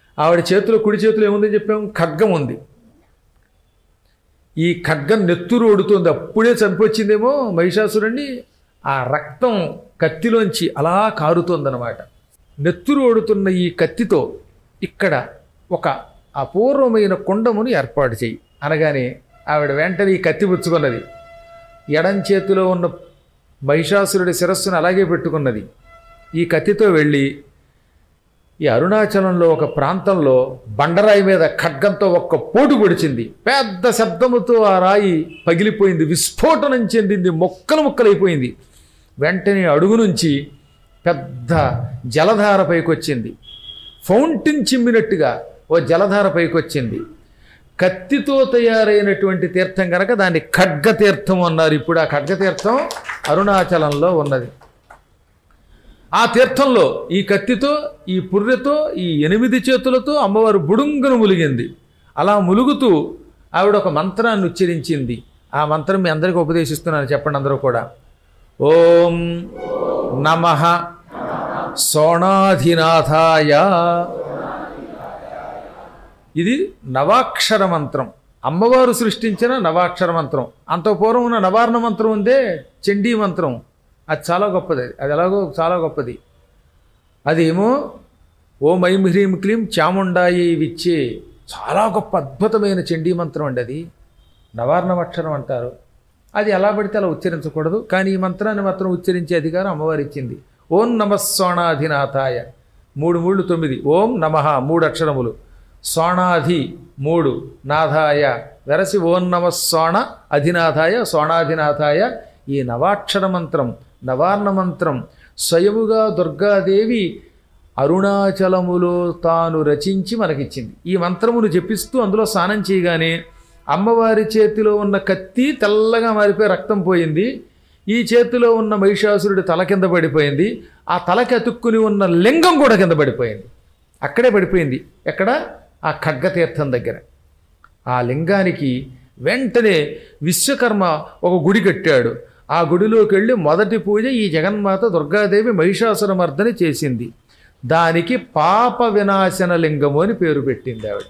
ఆవిడ చేతిలో కుడి చేతిలో ఏముందని చెప్పాము ఖడ్గం ఉంది ఈ ఖడ్గం నెత్తురు ఓడుతుంది అప్పుడే చంపొచ్చిందేమో మహిషాసురుణ్ణి ఆ రక్తం కత్తిలోంచి అలా కారుతోందనమాట నెత్తురు ఓడుతున్న ఈ కత్తితో ఇక్కడ ఒక అపూర్వమైన కుండమును ఏర్పాటు చేయి అనగానే ఆవిడ వెంటనే ఈ కత్తి పుచ్చుకున్నది ఎడం చేతిలో ఉన్న మహిషాసురుడి శిరస్సును అలాగే పెట్టుకున్నది ఈ కత్తితో వెళ్ళి ఈ అరుణాచలంలో ఒక ప్రాంతంలో బండరాయి మీద ఖడ్గంతో ఒక్క పోటు పొడిచింది పెద్ద శబ్దముతో ఆ రాయి పగిలిపోయింది విస్ఫోటనం చెందింది మొక్కలు ముక్కలైపోయింది వెంటనే అడుగు నుంచి పెద్ద జలధార పైకొచ్చింది ఫౌంటైన్ చిమ్మినట్టుగా ఓ జలధార పైకొచ్చింది కత్తితో తయారైనటువంటి తీర్థం కనుక దాన్ని ఖడ్గ తీర్థం అన్నారు ఇప్పుడు ఆ ఖడ్గ తీర్థం అరుణాచలంలో ఉన్నది ఆ తీర్థంలో ఈ కత్తితో ఈ పుర్రెతో ఈ ఎనిమిది చేతులతో అమ్మవారు బుడుంగును ములిగింది అలా ములుగుతూ ఆవిడ ఒక మంత్రాన్ని ఉచ్చరించింది ఆ మంత్రం మీ అందరికీ ఉపదేశిస్తున్నాను చెప్పండి అందరూ కూడా ఓం నమ సోణాధినాథాయ ఇది నవాక్షర మంత్రం అమ్మవారు సృష్టించిన నవాక్షర మంత్రం అంత పూర్వం ఉన్న నవార్ణ మంత్రం ఉందే చండీ మంత్రం అది చాలా గొప్పది అది అది ఎలాగో చాలా గొప్పది అదేమో ఓం ఐం హ్రీం క్లీం చాముండాయి విచ్చే చాలా గొప్ప అద్భుతమైన చండీ మంత్రం అండి అది నవార్ణమక్షరం అంటారు అది ఎలా పడితే అలా ఉచ్చరించకూడదు కానీ ఈ మంత్రాన్ని మాత్రం ఉచ్చరించే అధికారం అమ్మవారు ఇచ్చింది ఓం నమ సోణాధినాథాయ మూడు మూడు తొమ్మిది ఓం నమ మూడు అక్షరములు సోణాధి మూడు నాథాయ వెరసి ఓం నమ సోణ అధినాథాయ సోణాధినాథాయ ఈ నవాక్షర మంత్రం నవార్ణ మంత్రం స్వయముగా దుర్గాదేవి అరుణాచలములో తాను రచించి మనకిచ్చింది ఈ మంత్రమును జపిస్తూ అందులో స్నానం చేయగానే అమ్మవారి చేతిలో ఉన్న కత్తి తెల్లగా మారిపోయి రక్తం పోయింది ఈ చేతిలో ఉన్న మహిషాసురుడి తల కింద పడిపోయింది ఆ తలకి అతుక్కుని ఉన్న లింగం కూడా కింద పడిపోయింది అక్కడే పడిపోయింది ఎక్కడ ఆ ఖడ్గతీర్థం దగ్గర ఆ లింగానికి వెంటనే విశ్వకర్మ ఒక గుడి కట్టాడు ఆ గుడిలోకి వెళ్ళి మొదటి పూజ ఈ జగన్మాత దుర్గాదేవి మహిషాసురమర్దని చేసింది దానికి పాప వినాశన లింగము అని పేరు పెట్టింది ఆవిడ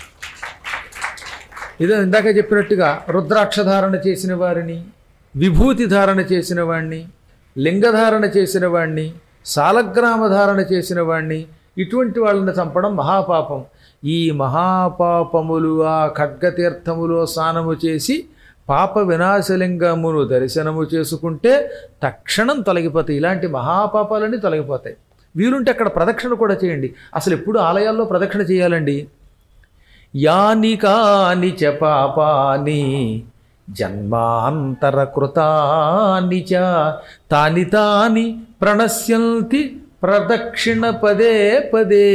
ఇదో ఇందాక చెప్పినట్టుగా రుద్రాక్ష ధారణ చేసిన వారిని విభూతి ధారణ చేసిన వాణ్ణి లింగధారణ చేసిన వాణ్ణి సాలగ్రామ ధారణ చేసిన వాణ్ణి ఇటువంటి వాళ్ళని చంపడం మహాపాపం ఈ మహాపాపములు ఆ ఖడ్గతీర్థములో స్నానము చేసి పాప వినాశలింగమును దర్శనము చేసుకుంటే తక్షణం తొలగిపోతాయి ఇలాంటి మహాపాపాలన్నీ తొలగిపోతాయి వీలుంటే అక్కడ ప్రదక్షిణ కూడా చేయండి అసలు ఎప్పుడు ఆలయాల్లో ప్రదక్షిణ చేయాలండి యాని కాని చ పాపాని జన్మాంతర కృతాని చ తాని తాని ప్రణశ్యంతి ప్రదక్షిణ పదే పదే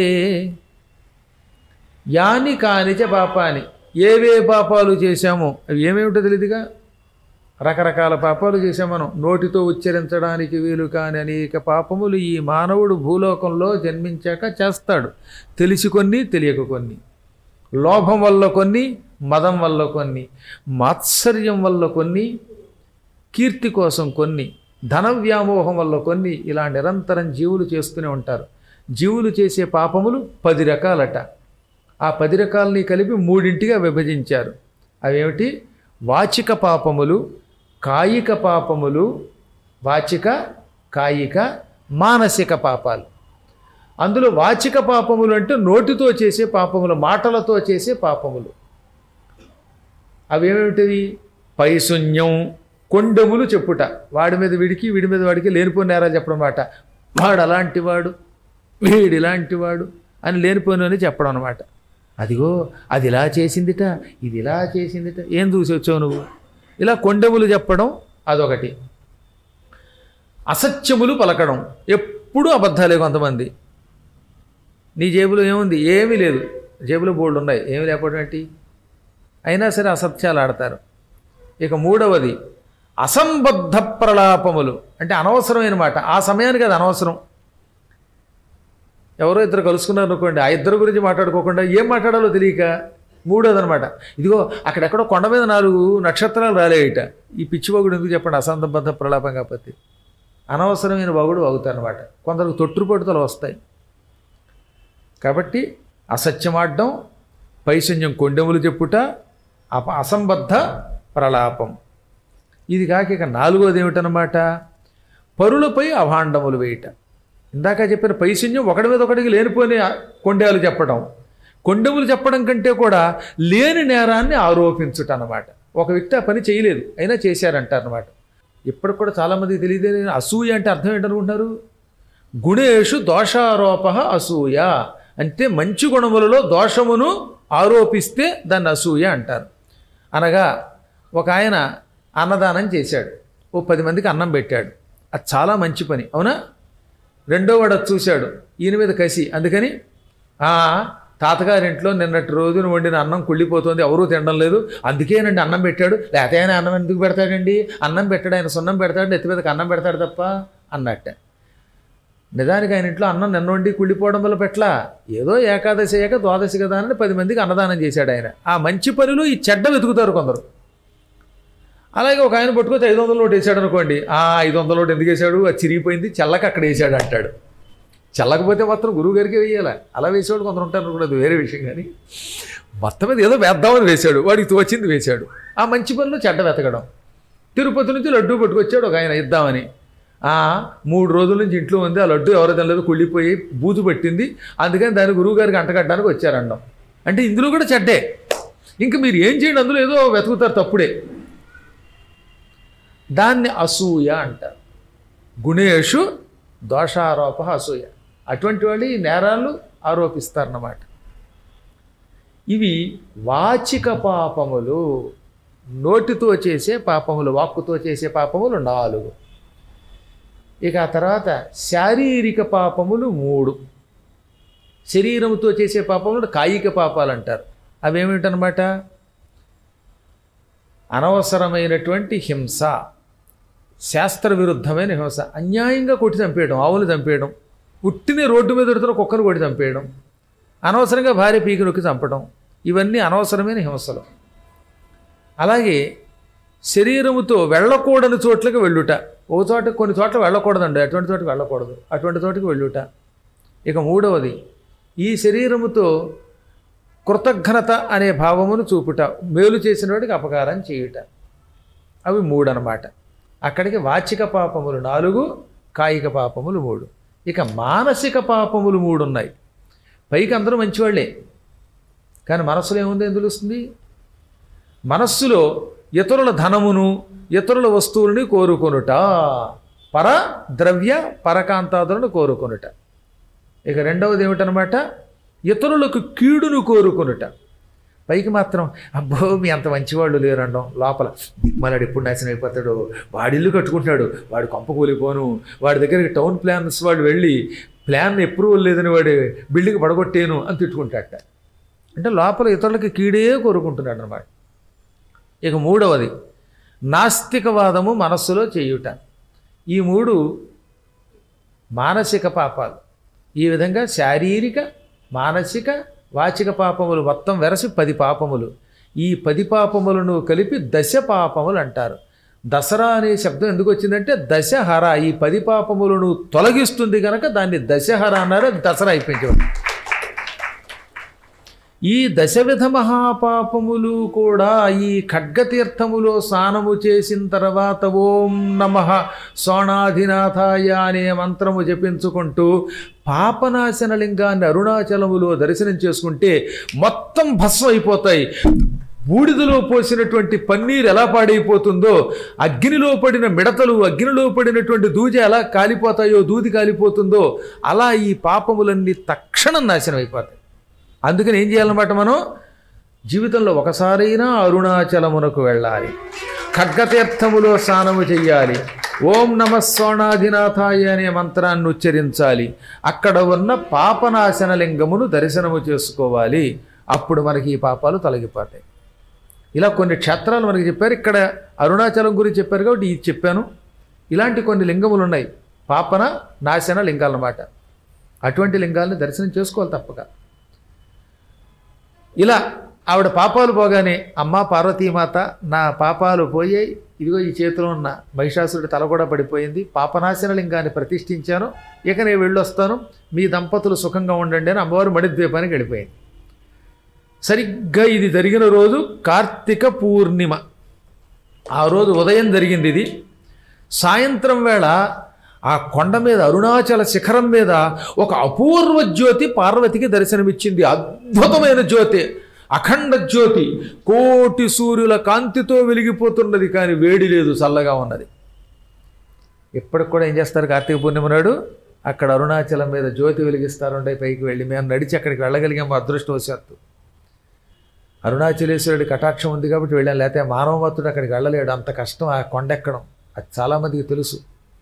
యాని కాని చ పాపాని ఏవే పాపాలు చేశామో అవి ఏమేమిటో తెలియదుగా రకరకాల పాపాలు చేశాం మనం నోటితో ఉచ్చరించడానికి వీలు కాని అనేక పాపములు ఈ మానవుడు భూలోకంలో జన్మించాక చేస్తాడు తెలిసి కొన్ని తెలియక కొన్ని లోభం వల్ల కొన్ని మదం వల్ల కొన్ని మాత్సర్యం వల్ల కొన్ని కీర్తి కోసం కొన్ని ధన వ్యామోహం వల్ల కొన్ని ఇలా నిరంతరం జీవులు చేస్తూనే ఉంటారు జీవులు చేసే పాపములు పది రకాలట ఆ పది రకాలని కలిపి మూడింటిగా విభజించారు అవేమిటి వాచిక పాపములు కాయిక పాపములు వాచిక కాయిక మానసిక పాపాలు అందులో వాచిక పాపములు అంటే నోటితో చేసే పాపములు మాటలతో చేసే పాపములు అవేమిటివి పైశూన్యం కొండెములు చెప్పుట వాడి మీద వీడికి వీడి మీద వాడికి లేనిపోయిన నేరాలు చెప్పడం మాట వాడు అలాంటి వాడు వీడు ఇలాంటి వాడు అని లేనిపోయినని చెప్పడం అనమాట అదిగో అది ఇలా చేసిందిట ఇది ఇలా చేసిందిట ఏం చూసి వచ్చావు నువ్వు ఇలా కొండెములు చెప్పడం అదొకటి అసత్యములు పలకడం ఎప్పుడూ అబద్ధాలే కొంతమంది నీ జేబులో ఏముంది ఏమీ లేదు జేబులో బోల్డ్ ఉన్నాయి ఏమి లేకపోవడం ఏంటి అయినా సరే అసత్యాలు ఆడతారు ఇక మూడవది అసంబద్ధ ప్రలాపములు అంటే అనవసరమైన మాట ఆ సమయానికి అది అనవసరం ఎవరో ఇద్దరు కలుసుకున్నారు అనుకోండి ఆ ఇద్దరు గురించి మాట్లాడుకోకుండా ఏం మాట్లాడాలో తెలియక మూడోది అనమాట ఇదిగో అక్కడెక్కడో కొండ మీద నాలుగు నక్షత్రాలు రాలేయట ఈ పిచ్చివాగుడు ఎందుకు చెప్పండి అసంబద్ధ ప్రలాపం కాకపోతే అనవసరమైన వాగుడు వాగుతారనమాట కొందరికి తొట్టుపడుతలు వస్తాయి కాబట్టి అసత్యమాడడం పైశన్యం కొండెములు చెప్పుట అప అసంబద్ధ ప్రలాపం ఇది కాక ఇక నాలుగోది ఏమిటనమాట పరులపై అభాండములు వేయట ఇందాక చెప్పిన పైశన్యం ఒకడి మీద ఒకడికి లేనిపోని కొండేలు చెప్పడం కొండెములు చెప్పడం కంటే కూడా లేని నేరాన్ని ఆరోపించుట అన్నమాట ఒక వ్యక్తి ఆ పని చేయలేదు అయినా చేశారంటారు అనమాట ఇప్పటికి కూడా చాలామందికి తెలియదే అసూయ అంటే అర్థం ఏంటనుకుంటున్నారు గుణేషు దోషారోప అసూయ అంటే మంచి గుణములలో దోషమును ఆరోపిస్తే దాన్ని అసూయ అంటారు అనగా ఒక ఆయన అన్నదానం చేశాడు ఓ పది మందికి అన్నం పెట్టాడు అది చాలా మంచి పని అవునా రెండో వాడు అది చూశాడు ఈయన మీద కసి అందుకని "ఆ, తాతగారింట్లో నిన్నటి రోజున వండిన అన్నం కుళ్ళిపోతుంది ఎవరూ తినడం లేదు అందుకేనండి అన్నం పెట్టాడు లేకపోతే ఆయన అన్నం ఎందుకు పెడతాడండి అన్నం పెట్టాడు ఆయన సున్నం పెడతాడు ఎత్తి మీదకి అన్నం పెడతాడు తప్ప అన్నట్టే నిజానికి ఆయన ఇంట్లో అన్నం నిన్న వండి కుళ్ళిపోవడం వల్ల పెట్లా ఏదో ఏకాదశి అయ్యాక ద్వాదశి కదా అని పది మందికి అన్నదానం చేశాడు ఆయన ఆ మంచి పనులు ఈ చెడ్డ వెతుకుతారు కొందరు అలాగే ఒక ఆయన పట్టుకొచ్చి ఐదు వందల నోటు వేసాడు అనుకోండి ఆ ఐదు వందల నోటు ఎందుకు వేసాడు అది చిరిగిపోయింది చల్లక అక్కడ వేసాడు అంటాడు చల్లకపోతే మాత్రం గురువు గారికి వేయాలి అలా వేసేవాడు కొందరు ఉంటారు కూడా అది వేరే విషయం కానీ మొత్తం మీద ఏదో వేద్దామని వేశాడు వాడికి తోచింది వేశాడు ఆ మంచి పనులు చెడ్డ వెతకడం తిరుపతి నుంచి లడ్డూ పట్టుకొచ్చాడు ఒక ఆయన ఇద్దామని ఆ మూడు రోజుల నుంచి ఇంట్లో ఉంది ఆ లడ్డు ఎవరో తినలేదు కుళ్ళిపోయి బూజు పట్టింది అందుకని దాని గురువు గారికి అంటగట్టడానికి వచ్చారండం అంటే ఇందులో కూడా చెడ్డే ఇంకా మీరు ఏం చేయండి అందులో ఏదో వెతుకుతారు తప్పుడే దాన్ని అసూయ అంటారు గుణేషు దోషారోప అసూయ అటువంటి వాళ్ళు ఈ నేరాలు ఆరోపిస్తారన్నమాట ఇవి వాచిక పాపములు నోటితో చేసే పాపములు వాక్కుతో చేసే పాపములు నాలుగు ఇక ఆ తర్వాత శారీరక పాపములు మూడు శరీరముతో చేసే పాపములు కాయిక పాపాలు అంటారు అవేమిటనమాట అనవసరమైనటువంటి హింస శాస్త్ర విరుద్ధమైన హింస అన్యాయంగా కొట్టి చంపేయడం ఆవులు చంపేయడం ఉట్టినే రోడ్డు మీద ఎడుతున్న కుక్కను కొట్టి చంపేయడం అనవసరంగా భార్య పీకి నొక్కి చంపడం ఇవన్నీ అనవసరమైన హింసలు అలాగే శరీరముతో వెళ్ళకూడని చోట్లకి వెళ్ళుట ఓ చోట కొన్ని చోట్ల వెళ్ళకూడదండి అటువంటి చోటకి వెళ్ళకూడదు అటువంటి చోటకి వెళ్ళుట ఇక మూడవది ఈ శరీరముతో కృతజ్ఞత అనే భావమును చూపుట మేలు చేసిన వాడికి అపకారం చేయుట అవి మూడు అన్నమాట అక్కడికి వాచిక పాపములు నాలుగు కాయిక పాపములు మూడు ఇక మానసిక పాపములు మూడు ఉన్నాయి పైకి అందరూ మంచివాళ్లే కానీ మనస్సులో ఏముందో ఏం తెలుస్తుంది మనస్సులో ఇతరుల ధనమును ఇతరుల వస్తువులని కోరుకొనుట పర ద్రవ్య పరకాంతాదులను కోరుకొనుట ఇక రెండవది ఏమిటనమాట ఇతరులకు కీడును కోరుకొనుట పైకి మాత్రం అబ్బో మీ అంత మంచివాళ్ళు లేరండం లోపల దిక్మలాడు ఎప్పుడు నాశనం అయిపోతాడు వాడి ఇల్లు కట్టుకుంటున్నాడు వాడు కొంప కూలిపోను వాడి దగ్గరికి టౌన్ ప్లాన్స్ వాడు వెళ్ళి ప్లాన్ అప్రూవల్ లేదని వాడు బిల్డింగ్ పడగొట్టేను అని తిట్టుకుంటాడట అంటే లోపల ఇతరులకి కీడే కోరుకుంటున్నాడు అనమాట ఇక మూడవది నాస్తికవాదము మనస్సులో చేయుట ఈ మూడు మానసిక పాపాలు ఈ విధంగా శారీరక మానసిక వాచిక పాపములు మొత్తం వెరసి పది పాపములు ఈ పది పాపములను కలిపి దశ పాపములు అంటారు దసరా అనే శబ్దం ఎందుకు వచ్చిందంటే దశహర ఈ పది పాపములను తొలగిస్తుంది కనుక దాన్ని దశహర అన్నారు అది దసరా అయిపోయింది ఈ దశవిధ మహాపాపములు కూడా ఈ ఖడ్గతీర్థములో స్నానము చేసిన తర్వాత ఓం నమ సోణాధినాథాయ అనే మంత్రము జపించుకుంటూ పాపనాశన లింగాన్ని అరుణాచలములో దర్శనం చేసుకుంటే మొత్తం భస్మం అయిపోతాయి బూడిదలో పోసినటువంటి పన్నీరు ఎలా పాడైపోతుందో అగ్నిలో పడిన మిడతలు అగ్నిలో పడినటువంటి దూజ ఎలా కాలిపోతాయో దూది కాలిపోతుందో అలా ఈ పాపములన్నీ తక్షణం నాశనం అయిపోతాయి అందుకని ఏం చేయాలన్నమాట మనం జీవితంలో ఒకసారైనా అరుణాచలమునకు వెళ్ళాలి ఖడ్గతీర్థములో స్నానము చెయ్యాలి ఓం నమ సోణాధినాథాయ అనే మంత్రాన్ని ఉచ్చరించాలి అక్కడ ఉన్న పాపనాశన లింగమును దర్శనము చేసుకోవాలి అప్పుడు మనకి ఈ పాపాలు తొలగిపోతాయి ఇలా కొన్ని క్షేత్రాలు మనకి చెప్పారు ఇక్కడ అరుణాచలం గురించి చెప్పారు కాబట్టి ఇది చెప్పాను ఇలాంటి కొన్ని లింగములు ఉన్నాయి పాపన నాశన లింగాలు అన్నమాట అటువంటి లింగాలను దర్శనం చేసుకోవాలి తప్పక ఇలా ఆవిడ పాపాలు పోగానే అమ్మ పార్వతీమాత నా పాపాలు పోయాయి ఇదిగో ఈ చేతిలో ఉన్న మహిషాసురుడి తల కూడా పడిపోయింది పాపనాశన లింగాన్ని ప్రతిష్ఠించాను ఇక నేను వెళ్ళొస్తాను మీ దంపతులు సుఖంగా ఉండండి అని అమ్మవారు మణిద్వీపానికి వెళ్ళిపోయింది సరిగ్గా ఇది జరిగిన రోజు కార్తీక పూర్ణిమ ఆ రోజు ఉదయం జరిగింది ఇది సాయంత్రం వేళ ఆ కొండ మీద అరుణాచల శిఖరం మీద ఒక అపూర్వ జ్యోతి పార్వతికి దర్శనమిచ్చింది అద్భుతమైన జ్యోతి అఖండ జ్యోతి కోటి సూర్యుల కాంతితో వెలిగిపోతున్నది కానీ వేడి లేదు చల్లగా ఉన్నది ఇప్పటికి కూడా ఏం చేస్తారు కార్తీక పూర్ణిమ నాడు అక్కడ అరుణాచలం మీద జ్యోతి వెలిగిస్తారు ఉండే పైకి వెళ్ళి మేము నడిచి అక్కడికి వెళ్ళగలిగాము అదృష్టవశాత్తు అరుణాచలేశ్వరుడి కటాక్షం ఉంది కాబట్టి వెళ్ళాం లేకపోతే మానవమత్తుడు అక్కడికి వెళ్ళలేడు అంత కష్టం ఆ కొండ ఎక్కడం అది చాలామందికి తెలుసు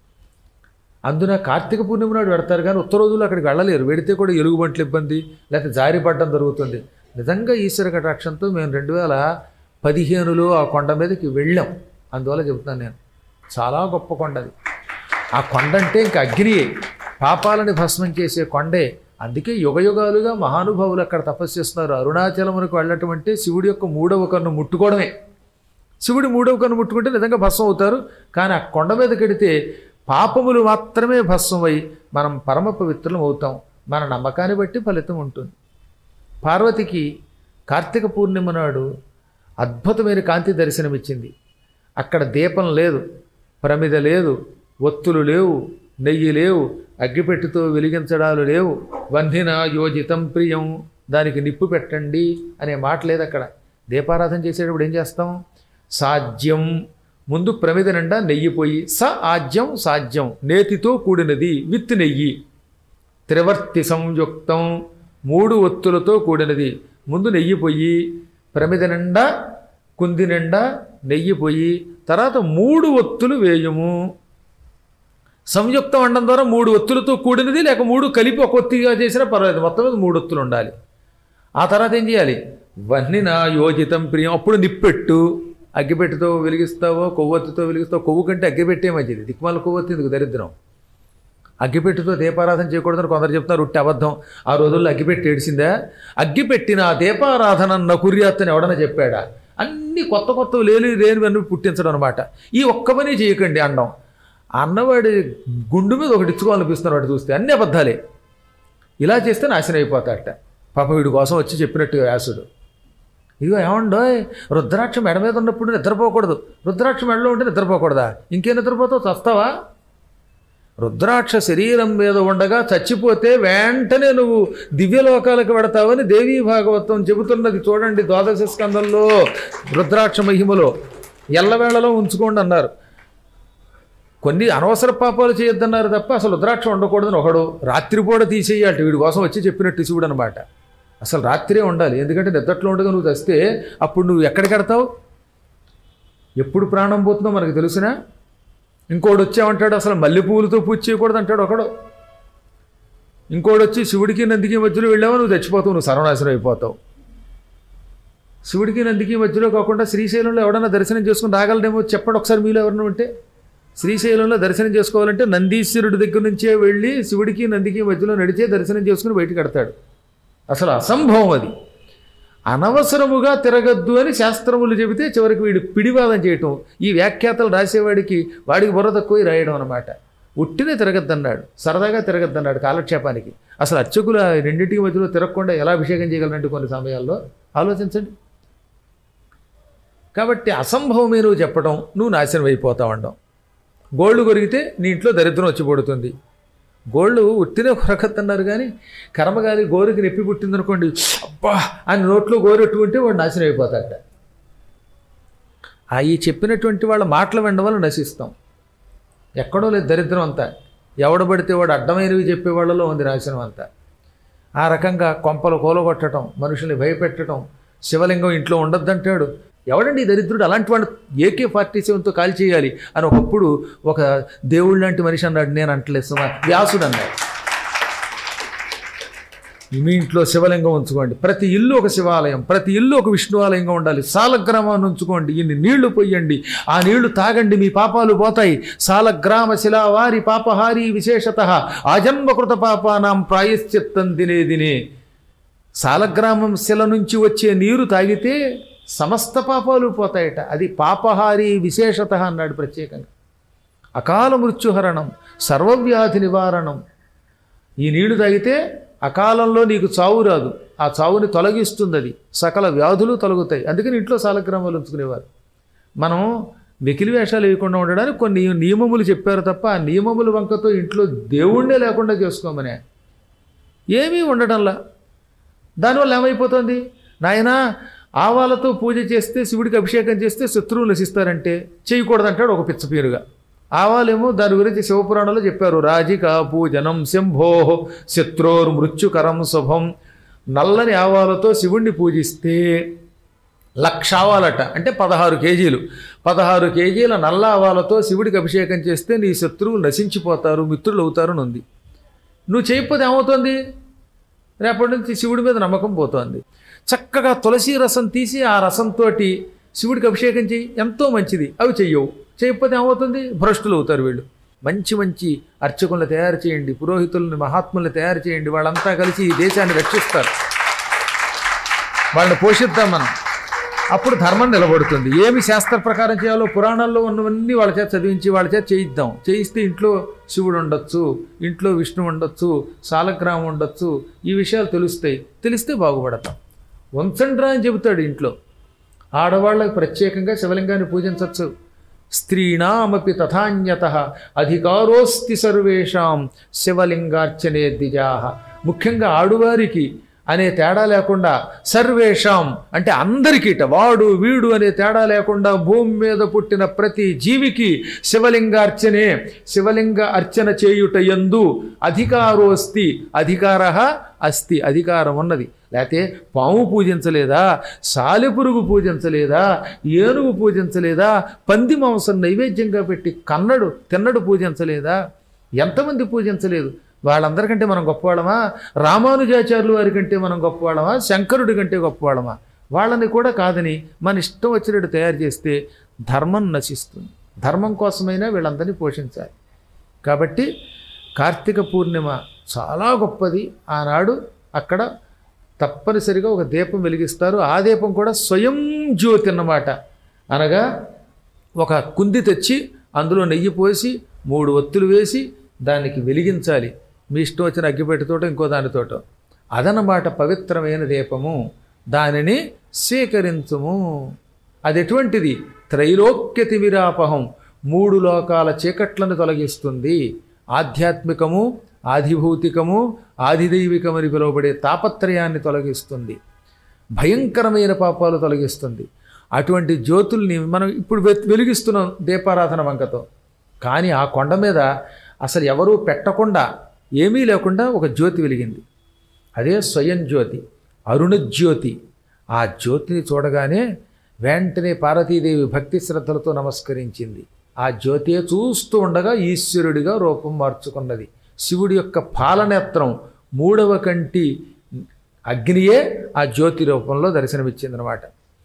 అందున కార్తీక పూర్ణిమ నాడు పెడతారు కానీ ఉత్తర రోజులు అక్కడికి వెళ్ళలేరు వెడితే కూడా ఎలుగుబంట్లు ఇబ్బంది లేకపోతే జారి పడడం జరుగుతుంది నిజంగా ఈశ్వర కటాక్షంతో మేము రెండు వేల పదిహేనులో ఆ కొండ మీదకి వెళ్ళాం అందువల్ల చెబుతున్నాను నేను చాలా గొప్ప కొండ అది ఆ కొండ అంటే ఇంకా అగ్నియే పాపాలని భస్మం చేసే కొండే అందుకే యుగయుగాలుగా మహానుభావులు అక్కడ తపస్సు చేస్తున్నారు అరుణాచలమునకు వెళ్ళటం అంటే శివుడి యొక్క మూడవ కన్ను ముట్టుకోవడమే శివుడి మూడవ కన్ను ముట్టుకుంటే నిజంగా భస్మం అవుతారు కానీ ఆ కొండ మీద కడితే పాపములు మాత్రమే భస్మమై మనం పరమ పవిత్రులం అవుతాం మన నమ్మకాన్ని బట్టి ఫలితం ఉంటుంది పార్వతికి కార్తీక పూర్ణిమ నాడు అద్భుతమైన కాంతి దర్శనమిచ్చింది అక్కడ దీపం లేదు ప్రమిద లేదు ఒత్తులు లేవు నెయ్యి లేవు అగ్గిపెట్టుతో వెలిగించడాలు లేవు వన్నిన యోజితం ప్రియం దానికి నిప్పు పెట్టండి అనే మాట లేదు అక్కడ దీపారాధన చేసేటప్పుడు ఏం చేస్తాం సాధ్యం ముందు ప్రమిద నిండా నెయ్యి పోయి స ఆజ్యం సాధ్యం నేతితో కూడినది విత్ నెయ్యి త్రివర్తి సంయుక్తం మూడు ఒత్తులతో కూడినది ముందు నెయ్యి పొయ్యి ప్రమిద నిండా కుంది నిండా నెయ్యి పొయ్యి తర్వాత మూడు ఒత్తులు వేయము సంయుక్తం అనడం ద్వారా మూడు ఒత్తులతో కూడినది లేక మూడు కలిపి ఒక ఒత్తిగా చేసినా పర్వాలేదు మొత్తం మీద మూడు ఒత్తులు ఉండాలి ఆ తర్వాత ఏం చేయాలి వన్ని నా యోజితం ప్రియం అప్పుడు నిప్పెట్టు అగ్గిపెట్టుతో వెలిగిస్తావో కొవ్వొత్తితో వెలిగిస్తావో కొవ్వు కంటే అగ్గిపెట్టే మంచిది దిక్మాల కొవ్వొత్తి ఎందుకు దరిద్రం అగ్గిపెట్టుతో దీపారాధన చేయకూడదని కొందరు చెప్తున్నారు ఉట్టి అబద్ధం ఆ రోజుల్లో అగ్గిపెట్టి ఏడిసిందా అగ్గిపెట్టిన దీపారాధన నకుర్యాత్తని ఎవడన్నా చెప్పాడా అన్ని కొత్త కొత్త లేని లేనివన్నీ పుట్టించడం అనమాట ఈ ఒక్క పని చేయకండి అండం అన్నవాడి గుండు మీద ఒకటి ఇచ్చుకోవాలనిపిస్తున్నారు వాడు చూస్తే అన్ని అబద్ధాలే ఇలా చేస్తే నాశనం అయిపోతాడట పాపం వీడి కోసం వచ్చి చెప్పినట్టుగా వ్యాసుడు ఇదిగో ఏమండో రుద్రాక్ష మెడ మీద ఉన్నప్పుడు నిద్రపోకూడదు రుద్రాక్ష మెడలో ఉంటే నిద్రపోకూడదా ఇంకేం నిద్రపోతావు చస్తావా రుద్రాక్ష శరీరం మీద ఉండగా చచ్చిపోతే వెంటనే నువ్వు దివ్యలోకాలకు వెడతావని దేవీ భాగవతం చెబుతున్నది చూడండి ద్వాదశ స్కందంలో రుద్రాక్ష మహిమలో ఎల్లవేళలో ఉంచుకోండి అన్నారు కొన్ని అనవసర పాపాలు చేయొద్దన్నారు తప్ప అసలు రుద్రాక్ష ఉండకూడదని ఒకడు రాత్రిపూట తీసేయాలి వీడి కోసం వచ్చి చెప్పినట్టు శివుడు అనమాట అసలు రాత్రే ఉండాలి ఎందుకంటే నిద్రట్లో ఉండగా నువ్వు తెస్తే అప్పుడు నువ్వు ఎక్కడికి వెడతావు ఎప్పుడు ప్రాణం పోతుందో మనకు తెలుసునా ఇంకోటి వచ్చామంటాడు అసలు మల్లెపూలతో పూజ చేయకూడదు అంటాడు ఒకడు ఇంకోటి వచ్చి శివుడికి నందికి మధ్యలో వెళ్ళావో నువ్వు చచ్చిపోతావు నువ్వు సర్వనాశనం అయిపోతావు శివుడికి నందికి మధ్యలో కాకుండా శ్రీశైలంలో ఎవడన్నా దర్శనం చేసుకుని రాగలడేమో చెప్పండి ఒకసారి మీలో ఎవరైనా ఉంటే శ్రీశైలంలో దర్శనం చేసుకోవాలంటే నందీశ్వరుడి దగ్గర నుంచే వెళ్ళి శివుడికి నందికి మధ్యలో నడిచే దర్శనం చేసుకుని బయటికి కడతాడు అసలు అసంభవం అది అనవసరముగా తిరగద్దు అని శాస్త్రములు చెబితే చివరికి వీడు పిడివాదం చేయటం ఈ వ్యాఖ్యాతలు రాసేవాడికి వాడికి బుర్ర తక్కువ రాయడం అనమాట ఉట్టినే తిరగద్దన్నాడు సరదాగా తిరగద్దన్నాడు కాలక్షేపానికి అసలు అర్చకులు ఆ రెండింటికి మధ్యలో తిరగకుండా ఎలా అభిషేకం చేయగలరంటే కొన్ని సమయాల్లో ఆలోచించండి కాబట్టి అసంభవమే నువ్వు చెప్పడం నువ్వు నాశనం అయిపోతావు అనడం గోళ్ళు కొరిగితే నీ ఇంట్లో దరిద్రం వచ్చి పడుతుంది గోళ్ళు ఉట్టినే కొరకద్దన్నారు కానీ కర్మగాలి గోరుకి నొప్పి పుట్టిందనుకోండి అబ్బా అని నోట్లో గోరెట్టుకుంటే వాడు నాశనం అయిపోతాడట ఆ ఈ చెప్పినటువంటి వాళ్ళ మాటలు వినడం వల్ల నశిస్తాం ఎక్కడో లేదు దరిద్రం అంతా ఎవడు పడితే వాడు అడ్డమైనవి చెప్పే వాళ్ళలో ఉంది నాశనం అంతా ఆ రకంగా కొంపలు కూలగొట్టడం మనుషుల్ని భయపెట్టడం శివలింగం ఇంట్లో ఉండొద్దంటాడు ఎవడండి ఈ దరిద్రుడు అలాంటి వాడు ఏకే ఫార్టీ సెవెన్తో కాల్ చేయాలి అని ఒకప్పుడు ఒక దేవుడు లాంటి మనిషి అన్నాడు నేను అంటలేదు సుమా వ్యాసుడు అన్నాడు మీ ఇంట్లో శివలింగం ఉంచుకోండి ప్రతి ఇల్లు ఒక శివాలయం ప్రతి ఇల్లు ఒక విష్ణు ఆలయంగా ఉండాలి సాలగ్రామాన్ని ఉంచుకోండి ఇన్ని నీళ్లు పొయ్యండి ఆ నీళ్లు తాగండి మీ పాపాలు పోతాయి సాలగ్రామ శిలావారి పాపహారి విశేషత ఆజన్మకృత పాపానాం ప్రాయశ్చిత్తం దినే దినే సాలగ్రామం శిల నుంచి వచ్చే నీరు తాగితే సమస్త పాపాలు పోతాయట అది పాపహారి విశేషత అన్నాడు ప్రత్యేకంగా అకాల మృత్యుహరణం సర్వవ్యాధి నివారణం ఈ నీళ్లు తాగితే అకాలంలో నీకు చావు రాదు ఆ చావుని తొలగిస్తుంది అది సకల వ్యాధులు తొలగుతాయి అందుకని ఇంట్లో సాలగ్రామాలు ఉంచుకునేవారు మనం వెకిలి వేషాలు వేయకుండా ఉండడానికి కొన్ని నియమములు చెప్పారు తప్ప ఆ నియమముల వంకతో ఇంట్లో దేవుణ్ణే లేకుండా చేసుకోమనే ఏమీ ఉండడంలా దానివల్ల ఏమైపోతుంది నాయనా ఆవాలతో పూజ చేస్తే శివుడికి అభిషేకం చేస్తే శత్రువులు నశిస్తారంటే చేయకూడదంటాడు ఒక పిచ్చపీరుగా ఆవాలేమో దాని గురించి శివపురాణంలో చెప్పారు రాజిక పూజనం శంభో శత్రోర్ మృత్యుకరం శుభం నల్లని ఆవాలతో శివుణ్ణి పూజిస్తే లక్ష ఆవాలట అంటే పదహారు కేజీలు పదహారు కేజీల నల్ల ఆవాలతో శివుడికి అభిషేకం చేస్తే నీ శత్రువులు నశించిపోతారు మిత్రులు అవుతారు అని ఉంది నువ్వు చేయకపోతే ఏమవుతుంది రేపటి నుంచి శివుడి మీద నమ్మకం పోతోంది చక్కగా తులసి రసం తీసి ఆ రసంతో శివుడికి అభిషేకం చేయి ఎంతో మంచిది అవి చెయ్యవు చేయకపోతే ఏమవుతుంది భ్రష్టులు అవుతారు వీళ్ళు మంచి మంచి అర్చకులను తయారు చేయండి పురోహితులను మహాత్ములను తయారు చేయండి వాళ్ళంతా కలిసి ఈ దేశాన్ని రక్షిస్తారు వాళ్ళని పోషిద్దాం మనం అప్పుడు ధర్మం నిలబడుతుంది ఏమి శాస్త్ర ప్రకారం చేయాలో పురాణాల్లో ఉన్నవన్నీ వాళ్ళ చేత చదివించి వాళ్ళ చేత చేయిద్దాం చేయిస్తే ఇంట్లో శివుడు ఉండొచ్చు ఇంట్లో విష్ణు ఉండొచ్చు సాలగ్రామం ఉండొచ్చు ఈ విషయాలు తెలుస్తాయి తెలిస్తే బాగుపడతాం వంచండ్రా అని చెబుతాడు ఇంట్లో ఆడవాళ్ళకి ప్రత్యేకంగా శివలింగాన్ని పూజించవచ్చు స్త్రీణామపి తథాన్యత అధికారోస్తి సర్వేషాం శివలింగార్చనే ద్విజాహ ముఖ్యంగా ఆడువారికి అనే తేడా లేకుండా సర్వేషాం అంటే అందరికీట వాడు వీడు అనే తేడా లేకుండా భూమి మీద పుట్టిన ప్రతి జీవికి శివలింగార్చనే శివలింగ అర్చన చేయుట ఎందు అధికారోస్తి అధికార అస్తి అధికారం ఉన్నది లేకపోతే పాము పూజించలేదా సాలెపురుగు పూజించలేదా ఏనుగు పూజించలేదా పంది మాంసం నైవేద్యంగా పెట్టి కన్నడు తిన్నడు పూజించలేదా ఎంతమంది పూజించలేదు వాళ్ళందరికంటే మనం గొప్పవాళ్ళమా రామానుజాచార్యులు వారి కంటే మనం గొప్పవాళ్ళమా శంకరుడి కంటే గొప్పవాళ్ళమా వాళ్ళని కూడా కాదని మన ఇష్టం వచ్చినట్టు తయారు చేస్తే ధర్మం నశిస్తుంది ధర్మం కోసమైనా వీళ్ళందరినీ పోషించాలి కాబట్టి కార్తీక పూర్ణిమ చాలా గొప్పది ఆనాడు అక్కడ తప్పనిసరిగా ఒక దీపం వెలిగిస్తారు ఆ దీపం కూడా స్వయం జ్యోతి అన్నమాట అనగా ఒక కుంది తెచ్చి అందులో నెయ్యి పోసి మూడు ఒత్తులు వేసి దానికి వెలిగించాలి మీ ఇష్టం వచ్చిన అగ్గిపెట్టెతోటో ఇంకో దానితోటో అదనమాట పవిత్రమైన దీపము దానిని స్వీకరించుము అది ఎటువంటిది త్రైలోక్య తిమిరాపహం మూడు లోకాల చీకట్లను తొలగిస్తుంది ఆధ్యాత్మికము ఆధిభౌతికము ఆధిదైవికమని పిలువబడే తాపత్రయాన్ని తొలగిస్తుంది భయంకరమైన పాపాలు తొలగిస్తుంది అటువంటి జ్యోతుల్ని మనం ఇప్పుడు వె- వెలిగిస్తున్నాం దీపారాధన వంకతో కానీ ఆ కొండ మీద అసలు ఎవరూ పెట్టకుండా ఏమీ లేకుండా ఒక జ్యోతి వెలిగింది అదే స్వయం జ్యోతి అరుణ జ్యోతి ఆ జ్యోతిని చూడగానే వెంటనే పార్వతీదేవి భక్తి శ్రద్ధలతో నమస్కరించింది ఆ జ్యోతియే చూస్తూ ఉండగా ఈశ్వరుడిగా రూపం మార్చుకున్నది శివుడి యొక్క పాలనేత్రం మూడవ కంటి అగ్నియే ఆ జ్యోతి రూపంలో దర్శనమిచ్చిందనమాట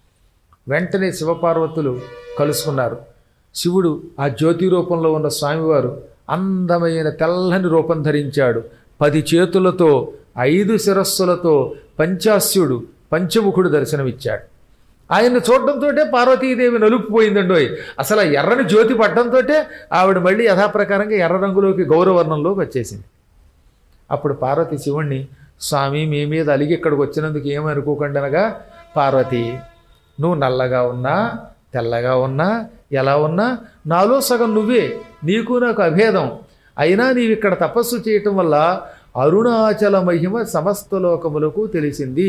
వెంటనే శివపార్వతులు కలుసుకున్నారు శివుడు ఆ జ్యోతి రూపంలో ఉన్న స్వామివారు అందమైన తెల్లని రూపం ధరించాడు పది చేతులతో ఐదు శిరస్సులతో పంచాస్యుడు పంచముఖుడు దర్శనమిచ్చాడు ఆయన్ని చూడటంతో పార్వతీదేవి నలుపుపోయిందండోయ్ అసలు ఆ ఎర్రని జ్యోతి పడ్డంతో ఆవిడ మళ్ళీ యథాప్రకారంగా ఎర్ర రంగులోకి గౌరవర్ణంలోకి వచ్చేసింది అప్పుడు పార్వతి శివుణ్ణి స్వామి మీ మీద అలిగి ఇక్కడికి వచ్చినందుకు ఏమనుకోకండి అనగా పార్వతి నువ్వు నల్లగా ఉన్నా తెల్లగా ఉన్నా ఎలా ఉన్నా నాలో సగం నువ్వే నీకు నాకు అభేదం అయినా నీవు ఇక్కడ తపస్సు చేయటం వల్ల అరుణాచల మహిమ సమస్త లోకములకు తెలిసింది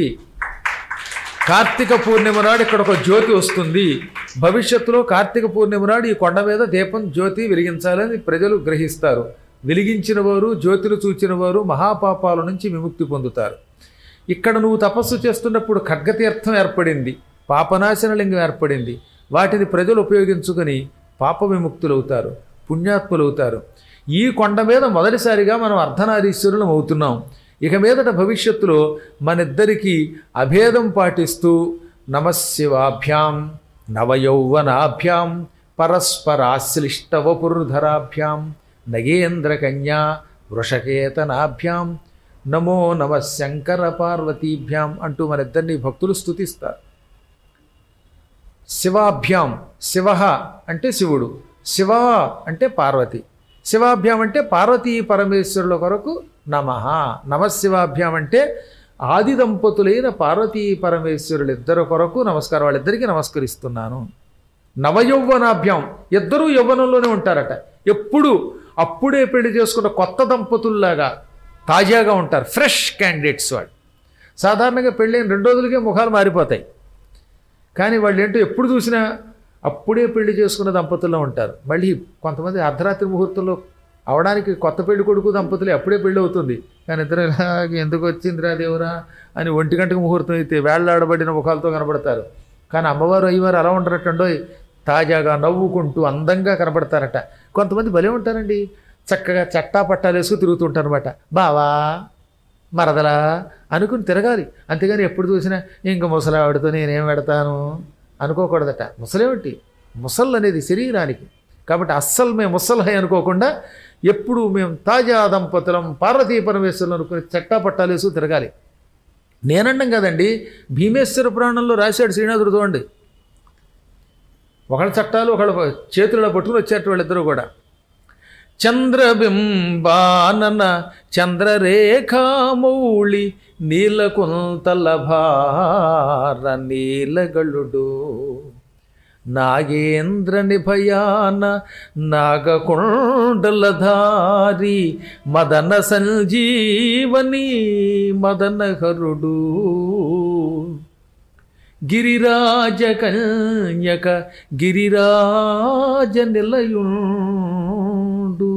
కార్తీక పూర్ణిమ నాడు ఇక్కడ ఒక జ్యోతి వస్తుంది భవిష్యత్తులో కార్తీక పూర్ణిమ నాడు ఈ కొండ మీద దీపం జ్యోతి వెలిగించాలని ప్రజలు గ్రహిస్తారు వెలిగించిన వారు జ్యోతిని చూచిన వారు మహాపాపాల నుంచి విముక్తి పొందుతారు ఇక్కడ నువ్వు తపస్సు చేస్తున్నప్పుడు ఖడ్గతీర్థం ఏర్పడింది పాపనాశన లింగం ఏర్పడింది వాటిని ప్రజలు ఉపయోగించుకొని పాప విముక్తులవుతారు పుణ్యాత్ములవుతారు ఈ కొండ మీద మొదటిసారిగా మనం అర్ధనారీశ్వరులం అవుతున్నాం ఇక మీదట భవిష్యత్తులో మనిద్దరికీ అభేదం పాటిస్తూ నమశివాభ్యాం నవయౌవనాభ్యాం పరస్పరాశ్లిష్టవపుర్ధరాభ్యాం నగేంద్రకన్యా వృషకేతనాభ్యాం నమో నమ శంకర పార్వతీభ్యాం అంటూ మనిద్దరిని భక్తులు స్తుతిస్తారు శివాభ్యాం శివ అంటే శివుడు శివ అంటే పార్వతి శివాభ్యాం అంటే పార్వతీ పరమేశ్వరుల కొరకు నమ నమశివాభ్యాం అంటే ఆది దంపతులైన పార్వతీ పరమేశ్వరులు ఇద్దరు కొరకు నమస్కారం వాళ్ళిద్దరికీ నమస్కరిస్తున్నాను నవయౌవనాభ్యాం ఇద్దరూ యవ్వనంలోనే ఉంటారట ఎప్పుడు అప్పుడే పెళ్లి చేసుకున్న కొత్త దంపతుల్లాగా తాజాగా ఉంటారు ఫ్రెష్ క్యాండిడేట్స్ వాళ్ళు సాధారణంగా పెళ్ళైన రెండు రోజులకే ముఖాలు మారిపోతాయి కానీ వాళ్ళు ఏంటో ఎప్పుడు చూసినా అప్పుడే పెళ్లి చేసుకున్న దంపతుల్లో ఉంటారు మళ్ళీ కొంతమంది అర్ధరాత్రి ముహూర్తంలో అవడానికి కొత్త పెళ్లి కొడుకు దంపతులు అప్పుడే పెళ్ళి అవుతుంది కానీ ఇద్దరు ఇలాగ ఎందుకు వచ్చిందిరా దేవురా అని ఒంటి గంటకు ముహూర్తం అయితే వేళ్లాడబడిన ముఖాలతో కనబడతారు కానీ అమ్మవారు అయ్యవారు అలా ఉండరటండో తాజాగా నవ్వుకుంటూ అందంగా కనబడతారట కొంతమంది భలే ఉంటారండి చక్కగా చట్టా పట్టాలు వేసుకు తిరుగుతుంటారనమాట బావా మరదలా అనుకుని తిరగాలి అంతేగాని ఎప్పుడు చూసినా ఇంక ముసలావిడతో నేనేం పెడతాను అనుకోకూడదట ముసలేమిటి ముసళ్ళు అనేది శరీరానికి కాబట్టి అస్సలు మేము ముసలహై అనుకోకుండా ఎప్పుడు మేము తాజా దంపతులం పార్వతీ పరమేశ్వరులు అనుకుని చట్టా పట్టాలు వేసుకు తిరగాలి నేనండం కదండి భీమేశ్వర పురాణంలో రాశాడు శ్రీనాథుడు చూడండి ఒకళ్ళ చట్టాలు ఒకళ్ళ చేతుల్లో పట్టుకుని వచ్చారు వాళ్ళిద్దరూ కూడా చంద్రబింబానన చంద్రరేఖామౌళి నీలకుంతల భార నీలగళుడు నాగేంద్ర నిభయాన నాగకుండలధారి మదన సంజీవని మదనహరుడు గిరిరాజ కన్యక గిరిరాజ నిలయుండు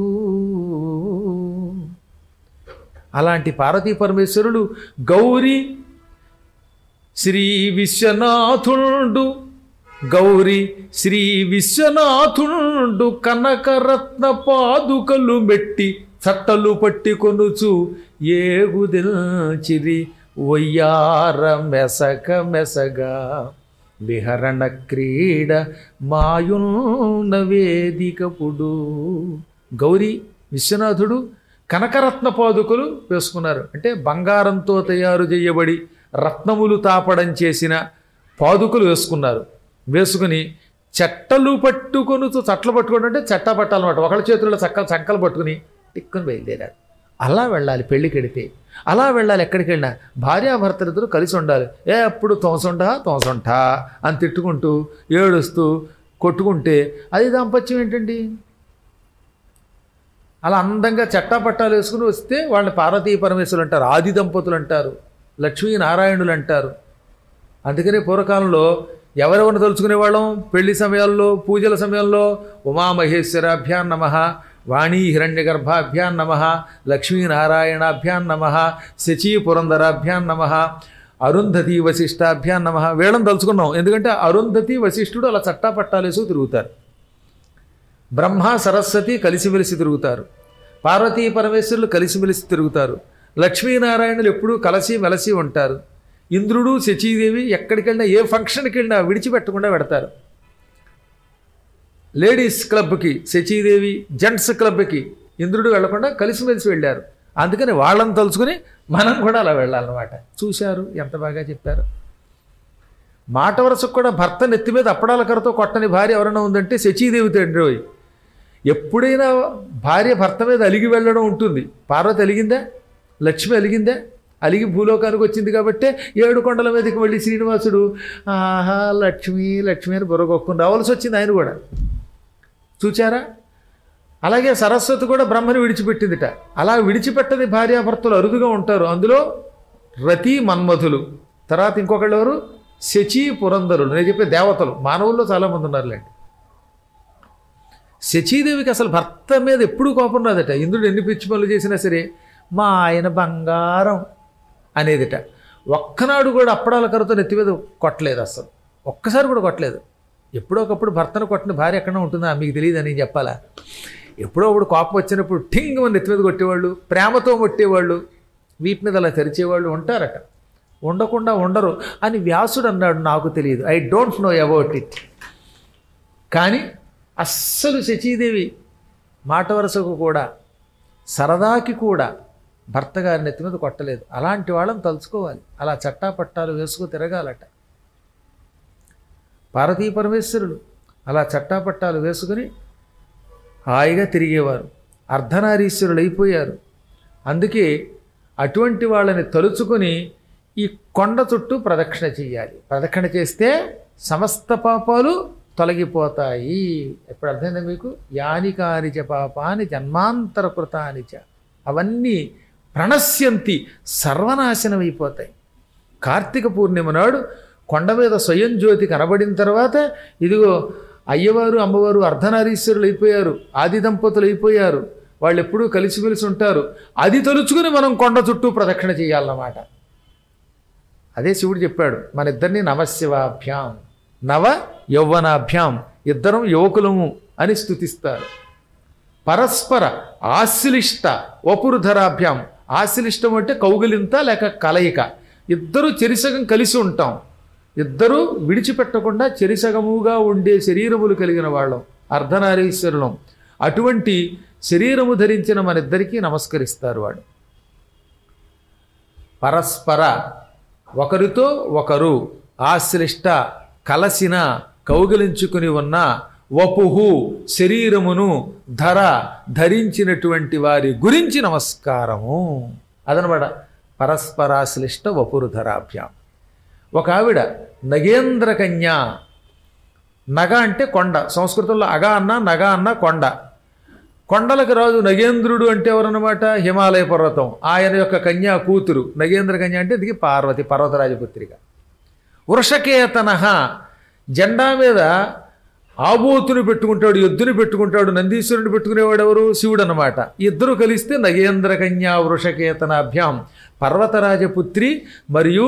అలాంటి పార్వతీ పరమేశ్వరుడు గౌరీ శ్రీ విశ్వనాథుండు గౌరీ శ్రీ విశ్వనాథుండు కనకరత్న పాదుకలు మెట్టి చట్టలు పట్టి కొనుచు ఏగుదిల్చిరి ఒయ్యార మెసక మెసగా విహరణ క్రీడ మాయున్న వేదికపుడు గౌరీ విశ్వనాథుడు కనకరత్న పాదుకలు వేసుకున్నారు అంటే బంగారంతో తయారు చేయబడి రత్నములు తాపడం చేసిన పాదుకలు వేసుకున్నారు వేసుకుని చెట్టలు పట్టుకొనుతూ చట్టలు పట్టుకోవడం అంటే చెట్ట పట్టాలన్నమాట ఒకళ్ళ చేతుల్లో చక్కలు చక్కలు పట్టుకుని టిక్కుని బయలుదేరారు అలా వెళ్ళాలి పెళ్ళికి వెడితే అలా వెళ్ళాలి ఎక్కడికి వెళ్ళినా భార్యాభర్తలిద్దరూ కలిసి ఉండాలి ఏ అప్పుడు తోసంటా తోసంటా అని తిట్టుకుంటూ ఏడుస్తూ కొట్టుకుంటే అది దాంపత్యం ఏంటండి అలా అందంగా చట్టాపట్టాలు వేసుకుని వస్తే వాళ్ళని పార్వతీ పరమేశ్వరులు అంటారు ఆది దంపతులు అంటారు లక్ష్మీనారాయణులు అంటారు అందుకనే పూర్వకాలంలో ఎవరెవరిని తలుచుకునేవాళ్ళం పెళ్లి సమయాల్లో పూజల సమయంలో ఉమామహేశ్వరాభ్యాం నమ వాణీ హిరణ్యగర్భాభ్యాం నమ లక్ష్మీనారాయణాభ్యాం నమ శచీ పురంధరాభ్యాం నమ అరుంధతి వశిష్టాభ్యాం నమ వీళ్ళని తలుచుకున్నాం ఎందుకంటే అరుంధతి వశిష్ఠుడు అలా చట్టా పట్టాలేసు తిరుగుతారు బ్రహ్మ సరస్వతి కలిసిమెలిసి తిరుగుతారు పార్వతీ పరమేశ్వరులు కలిసిమెలిసి తిరుగుతారు లక్ష్మీనారాయణులు ఎప్పుడూ కలిసి మెలసి ఉంటారు ఇంద్రుడు శచీదేవి ఎక్కడికి వెళ్ళినా ఏ ఫంక్షన్కి వెళ్ళినా విడిచిపెట్టకుండా పెడతారు లేడీస్ క్లబ్కి శచీదేవి జెంట్స్ క్లబ్కి ఇంద్రుడు వెళ్లకుండా కలిసిమెలిసి వెళ్ళారు అందుకని వాళ్ళని తలుచుకుని మనం కూడా అలా వెళ్ళాలన్నమాట చూశారు ఎంత బాగా చెప్పారు మాట వరుసకు కూడా భర్త నెత్తి మీద అప్పడాల కర్రతో కొట్టని భార్య ఎవరైనా ఉందంటే శచీదేవి తండ్రి పోయి ఎప్పుడైనా భార్య భర్త మీద అలిగి వెళ్ళడం ఉంటుంది పార్వతి అలిగిందా లక్ష్మి అలిగిందా అలిగి భూలోకానికి వచ్చింది కాబట్టే ఏడు కొండల మీదకి వెళ్ళి శ్రీనివాసుడు ఆహా లక్ష్మి లక్ష్మి అని బుర్రగొక్కుని రావాల్సి వచ్చింది ఆయన కూడా చూచారా అలాగే సరస్వతి కూడా బ్రహ్మని విడిచిపెట్టిందిట అలా విడిచిపెట్టని భార్యాభర్తలు అరుదుగా ఉంటారు అందులో రతి మన్మధులు తర్వాత ఇంకొకళ్ళు ఎవరు శచి పురంధరులు నేను చెప్పే దేవతలు మానవుల్లో చాలామంది ఉన్నారులేండి శచీదేవికి అసలు భర్త మీద ఎప్పుడూ కోపం రాదట ఇంద్రుడు ఎన్ని పిచ్చి పనులు చేసినా సరే మా ఆయన బంగారం అనేదిట ఒక్కనాడు కూడా అప్పడాల కర్రతో నెత్తి మీద కొట్టలేదు అసలు ఒక్కసారి కూడా కొట్టలేదు ఎప్పుడో ఒకప్పుడు భర్తను కొట్టిన భార్య ఎక్కడ ఉంటుందా మీకు తెలియదని చెప్పాలా ఎప్పుడో ఒకడు కోపం వచ్చినప్పుడు ఠింగ్ అని నెత్తి మీద కొట్టేవాళ్ళు ప్రేమతో కొట్టేవాళ్ళు వీటి మీద అలా తెరిచేవాళ్ళు ఉంటారట ఉండకుండా ఉండరు అని వ్యాసుడు అన్నాడు నాకు తెలియదు I don't know about it కానీ అస్సలు శచీదేవి మాట వరుసకు కూడా సరదాకి కూడా భర్త గారి నెత్తి మీద కొట్టలేదు అలాంటి వాళ్ళని తలుచుకోవాలి అలా చట్టా పట్టాలు వేసుకు తిరగాలట పార్వతీ పరమేశ్వరులు అలా చట్టాపట్టాలు వేసుకుని హాయిగా తిరిగేవారు అర్ధనారీశ్వరులు అయిపోయారు అందుకే అటువంటి వాళ్ళని తలుచుకొని ఈ కొండ చుట్టూ ప్రదక్షిణ చేయాలి ప్రదక్షిణ చేస్తే సమస్త పాపాలు తొలగిపోతాయి ఎప్పుడు అర్థమైందా మీకు యానికాని చ పాపాని జన్మాంతర కృతాని చ అవన్నీ ప్రణశ్యంతి సర్వనాశనం అయిపోతాయి కార్తీక పూర్ణిమ నాడు కొండ మీద స్వయం జ్యోతి కనబడిన తర్వాత ఇదిగో అయ్యవారు అమ్మవారు అర్ధనారీశ్వరులు అయిపోయారు ఆది దంపతులు అయిపోయారు వాళ్ళు ఎప్పుడూ కలిసిమెలిసి ఉంటారు అది తలుచుకుని మనం కొండ చుట్టూ ప్రదక్షిణ చేయాలన్నమాట అదే శివుడు చెప్పాడు మన ఇద్దరిని నవశివాభ్యాం నవ యౌవనాభ్యాం ఇద్దరం యువకులము అని స్థుతిస్తారు పరస్పర ఆశ్లిష్ట వపురుధరాభ్యాం ఆశ్లిష్టం అంటే కౌగిలింత లేక కలయిక ఇద్దరు చెరిసగం కలిసి ఉంటాం ఇద్దరూ విడిచిపెట్టకుండా చెరిసగముగా ఉండే శరీరములు కలిగిన వాళ్ళం అర్ధనారీశ్వరులం అటువంటి శరీరము ధరించిన మన ఇద్దరికీ నమస్కరిస్తారు వాడు పరస్పర ఒకరితో ఒకరు ఆశ్లిష్ట కలసిన కౌగిలించుకుని ఉన్న వపుహు శరీరమును ధర ధరించినటువంటి వారి గురించి నమస్కారము అదనమాట పరస్పరాశ్లిష్ట వపురు ధరాభ్యాం ఒక ఆవిడ నగేంద్ర కన్య నగ అంటే కొండ సంస్కృతంలో అగ అన్న నగ అన్న కొండ కొండలకు రాజు నగేంద్రుడు అంటే ఎవరన్నమాట హిమాలయ పర్వతం ఆయన యొక్క కన్యా కూతురు నగేంద్ర కన్య అంటే ఇది పార్వతి పర్వతరాజపుత్రిక వృషకేతన జెండా మీద ఆబోతుని పెట్టుకుంటాడు ఎద్దుని పెట్టుకుంటాడు నందీశ్వరుని పెట్టుకునేవాడు ఎవరు శివుడు అనమాట ఇద్దరు కలిస్తే నగేంద్ర కన్యా వృషకేతనాభ్యాం పర్వతరాజపుత్రి మరియు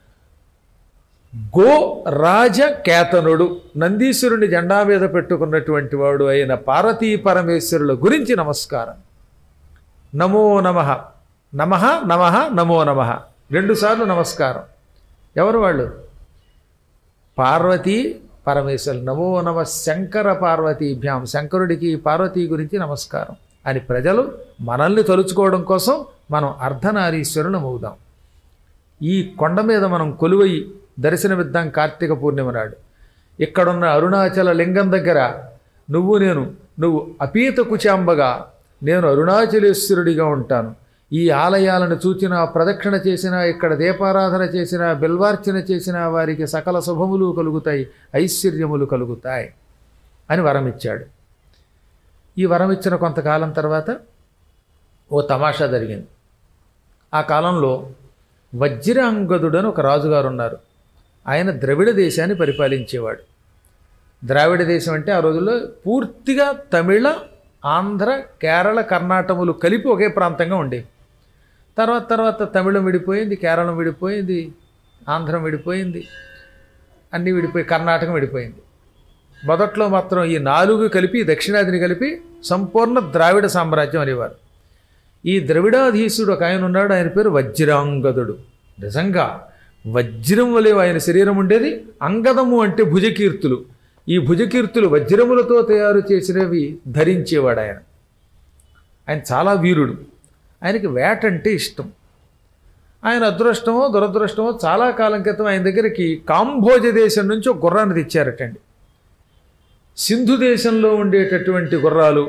గో రాజ కేతనుడు నందీశ్వరుని జెండా మీద పెట్టుకున్నటువంటి వాడు అయిన పార్వతీ పరమేశ్వరుల గురించి నమస్కారం నమో నమ నమ నమ నమో నమ రెండుసార్లు నమస్కారం ఎవరు వాళ్ళు పార్వతీ పరమేశ్వరులు నమో నమ శంకర పార్వతీభ్యాం శంకరుడికి పార్వతీ గురించి నమస్కారం అని ప్రజలు మనల్ని తలుచుకోవడం కోసం మనం అర్ధనారీశ్వరులం అవుదాం ఈ కొండ మీద మనం కొలువై దర్శనమిద్దాం కార్తీక పూర్ణిమ నాడు ఇక్కడున్న అరుణాచల లింగం దగ్గర నువ్వు నేను నువ్వు అపీత కుచాంబగా నేను అరుణాచలేశ్వరుడిగా ఉంటాను ఈ ఆలయాలను చూచిన ప్రదక్షిణ చేసిన ఇక్కడ దీపారాధన చేసిన బిల్వార్చన చేసిన వారికి సకల శుభములు కలుగుతాయి ఐశ్వర్యములు కలుగుతాయి అని వరం ఇచ్చాడు ఈ వరం ఇచ్చిన కొంతకాలం తర్వాత ఓ తమాషా జరిగింది ఆ కాలంలో వజ్రాంగదుడు అని ఒక రాజుగారు ఉన్నారు ఆయన ద్రవిడ దేశాన్ని పరిపాలించేవాడు ద్రావిడ దేశం అంటే ఆ రోజుల్లో పూర్తిగా తమిళ ఆంధ్ర కేరళ కర్ణాటకములు కలిపి ఒకే ప్రాంతంగా ఉండేవి తర్వాత తర్వాత తమిళం విడిపోయింది కేరళం విడిపోయింది ఆంధ్రం విడిపోయింది అన్నీ విడిపోయి కర్ణాటకం విడిపోయింది మొదట్లో మాత్రం ఈ నాలుగు కలిపి దక్షిణాదిని కలిపి సంపూర్ణ ద్రావిడ సామ్రాజ్యం అనేవారు ఈ ద్రవిడాధీశుడు ఒక ఆయన ఉన్నాడు ఆయన పేరు వజ్రాంగదుడు నిజంగా వజ్రం వలె ఆయన శరీరం ఉండేది అంగదము అంటే భుజకీర్తులు ఈ భుజకీర్తులు వజ్రములతో తయారు చేసినవి ధరించేవాడు ఆయన ఆయన చాలా వీరుడు ఆయనకి వేట అంటే ఇష్టం ఆయన అదృష్టమో దురదృష్టమో చాలా కాలం క్రితం ఆయన దగ్గరికి కాంభోజ దేశం నుంచి ఒక గుర్రాన్ని తెచ్చారటండి సింధు దేశంలో ఉండేటటువంటి గుర్రాలు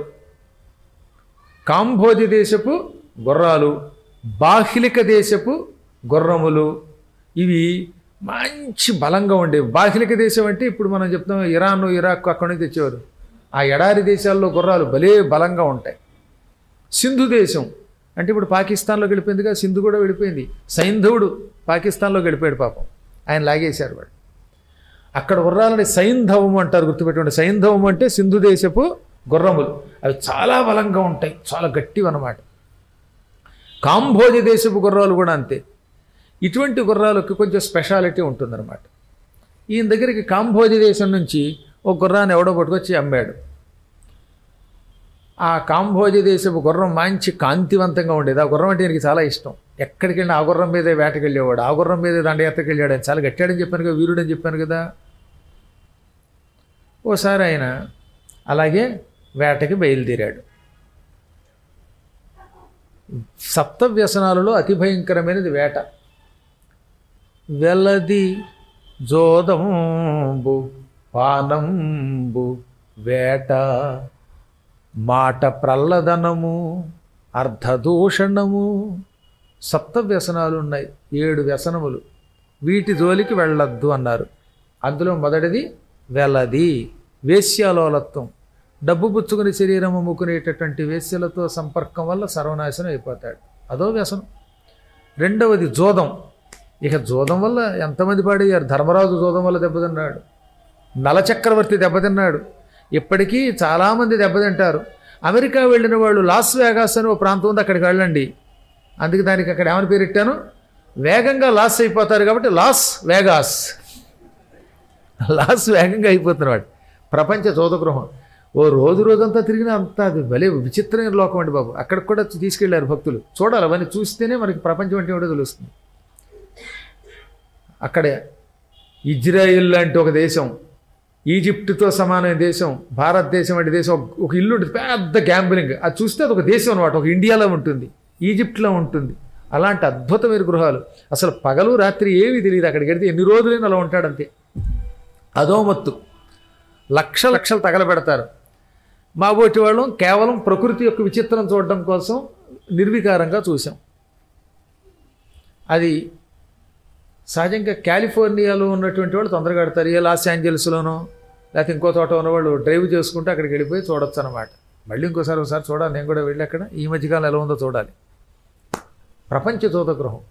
కాంభోజ దేశపు గుర్రాలు బాహ్లిక దేశపు గుర్రములు ఇవి మంచి బలంగా ఉండేవి బాహ్లిక దేశం అంటే ఇప్పుడు మనం చెప్తాం ఇరాన్ ఇరాక్ అక్కడి నుంచి తెచ్చేవారు ఆ ఎడారి దేశాల్లో గుర్రాలు భలే బలంగా ఉంటాయి సింధు దేశం అంటే ఇప్పుడు పాకిస్తాన్లో గడిపోయిందిగా సింధు కూడా వెళ్ళిపోయింది సైంధవుడు పాకిస్తాన్లో గడిపోయాడు పాపం ఆయన లాగేశారు వాడు అక్కడ గుర్రాలని సైంధవము అంటారు గుర్తుపెట్టుకోండి సైంధవము అంటే సింధు దేశపు గుర్రములు అవి చాలా బలంగా ఉంటాయి చాలా గట్టివి అన్నమాట కాంభోజ దేశపు గుర్రాలు కూడా అంతే ఇటువంటి గుర్రాలకు కొంచెం స్పెషాలిటీ ఉంటుందన్నమాట ఈయన దగ్గరికి కాంభోజ దేశం నుంచి ఒక గుర్రాన్ని ఎవడో పట్టుకొచ్చి అమ్మాడు ఆ కాంభోజ దేశపు గుర్రం మంచి కాంతివంతంగా ఉండేది ఆ గుర్రం అంటే ఈయనకి చాలా ఇష్టం ఎక్కడికి వెళ్ళినా ఆ గుర్రం మీదే వేటకి వెళ్ళేవాడు ఆ గుర్రం మీదే దండయాత్రకి వెళ్ళాడు ఆయన చాలా గట్టాడని చెప్పాను కదా వీరుడని చెప్పాను కదా ఓసారి ఆయన అలాగే వేటకి బయలుదేరాడు సప్త వ్యసనాలలో అతి భయంకరమైనది వేట వెలది జోదంబు పానంబు వేట మాట ప్రల్లదనము అర్ధదూషణము సప్త వ్యసనాలు ఉన్నాయి ఏడు వ్యసనములు వీటి జోలికి వెళ్ళొద్దు అన్నారు అందులో మొదటిది వెలది వేశ్యాలోలత్వం డబ్బు పుచ్చుకుని శరీరం అమ్ముకునేటటువంటి వేశ్యలతో సంపర్కం వల్ల సర్వనాశనం అయిపోతాడు అదో వ్యసనం రెండవది జోదం ఇక జోదం వల్ల ఎంతమంది పాడయ్యారు ధర్మరాజు జోదం వల్ల దెబ్బతిన్నాడు నలచక్రవర్తి దెబ్బతిన్నాడు ఇప్పటికీ చాలామంది దెబ్బతింటారు అమెరికా వెళ్ళిన వాళ్ళు లాస్ వేగాస్ అని ఒక ప్రాంతం ఉంది అక్కడికి వెళ్ళండి అందుకే దానికి అక్కడ ఏమని పేరెట్టాను వేగంగా లాస్ అయిపోతారు కాబట్టి లాస్ వేగాస్ లాస్ వేగంగా అయిపోతున్నాడు ప్రపంచ జోదగృహం ఓ రోజు రోజంతా తిరిగినా అంత అది భలే విచిత్రమైన లోకం అండి బాబు అక్కడికి కూడా తీసుకెళ్లారు భక్తులు చూడాలి అవన్నీ చూస్తేనే మనకి ప్రపంచం అంటే ఏమిటో తెలుస్తుంది అక్కడే ఇజ్రాయిల్ లాంటి ఒక దేశం ఈజిప్ట్తో సమానమైన దేశం భారతదేశం వంటి దేశం ఒక- ఒక ఇల్లు ఉంటుంది పెద్ద గ్యాంబ్లింగ్ అది చూస్తే అది ఒక దేశం అనమాట ఒక ఇండియాలో ఉంటుంది ఈజిప్ట్లో ఉంటుంది అలాంటి అద్భుతమైన గృహాలు అసలు పగలు రాత్రి ఏమీ తెలియదు అక్కడికి వెడితే ఎన్ని రోజులైనా అలా ఉంటాడంతే అదో మత్తు లక్ష లక్షలు తగలబెడతారు మా బోటి వాళ్ళం కేవలం ప్రకృతి యొక్క విచిత్రం చూడడం కోసం నిర్వికారంగా చూసాం అది సహజంగా కాలిఫోర్నియాలో ఉన్నటువంటి వాళ్ళు తొందరగా కడతారు ఏ లాస్ ఏంజల్స్లోనో లేకపోతే ఇంకో చోట ఉన్నవాళ్ళు డ్రైవ్ చేసుకుంటే అక్కడికి వెళ్ళిపోయి చూడొచ్చు అనమాట మళ్ళీ ఇంకోసారి ఒకసారి చూడాలి నేను కూడా వెళ్ళి అక్కడ ఈ మధ్యకాలం ఎలా ఉందో చూడాలి ప్రపంచ జోత గృహం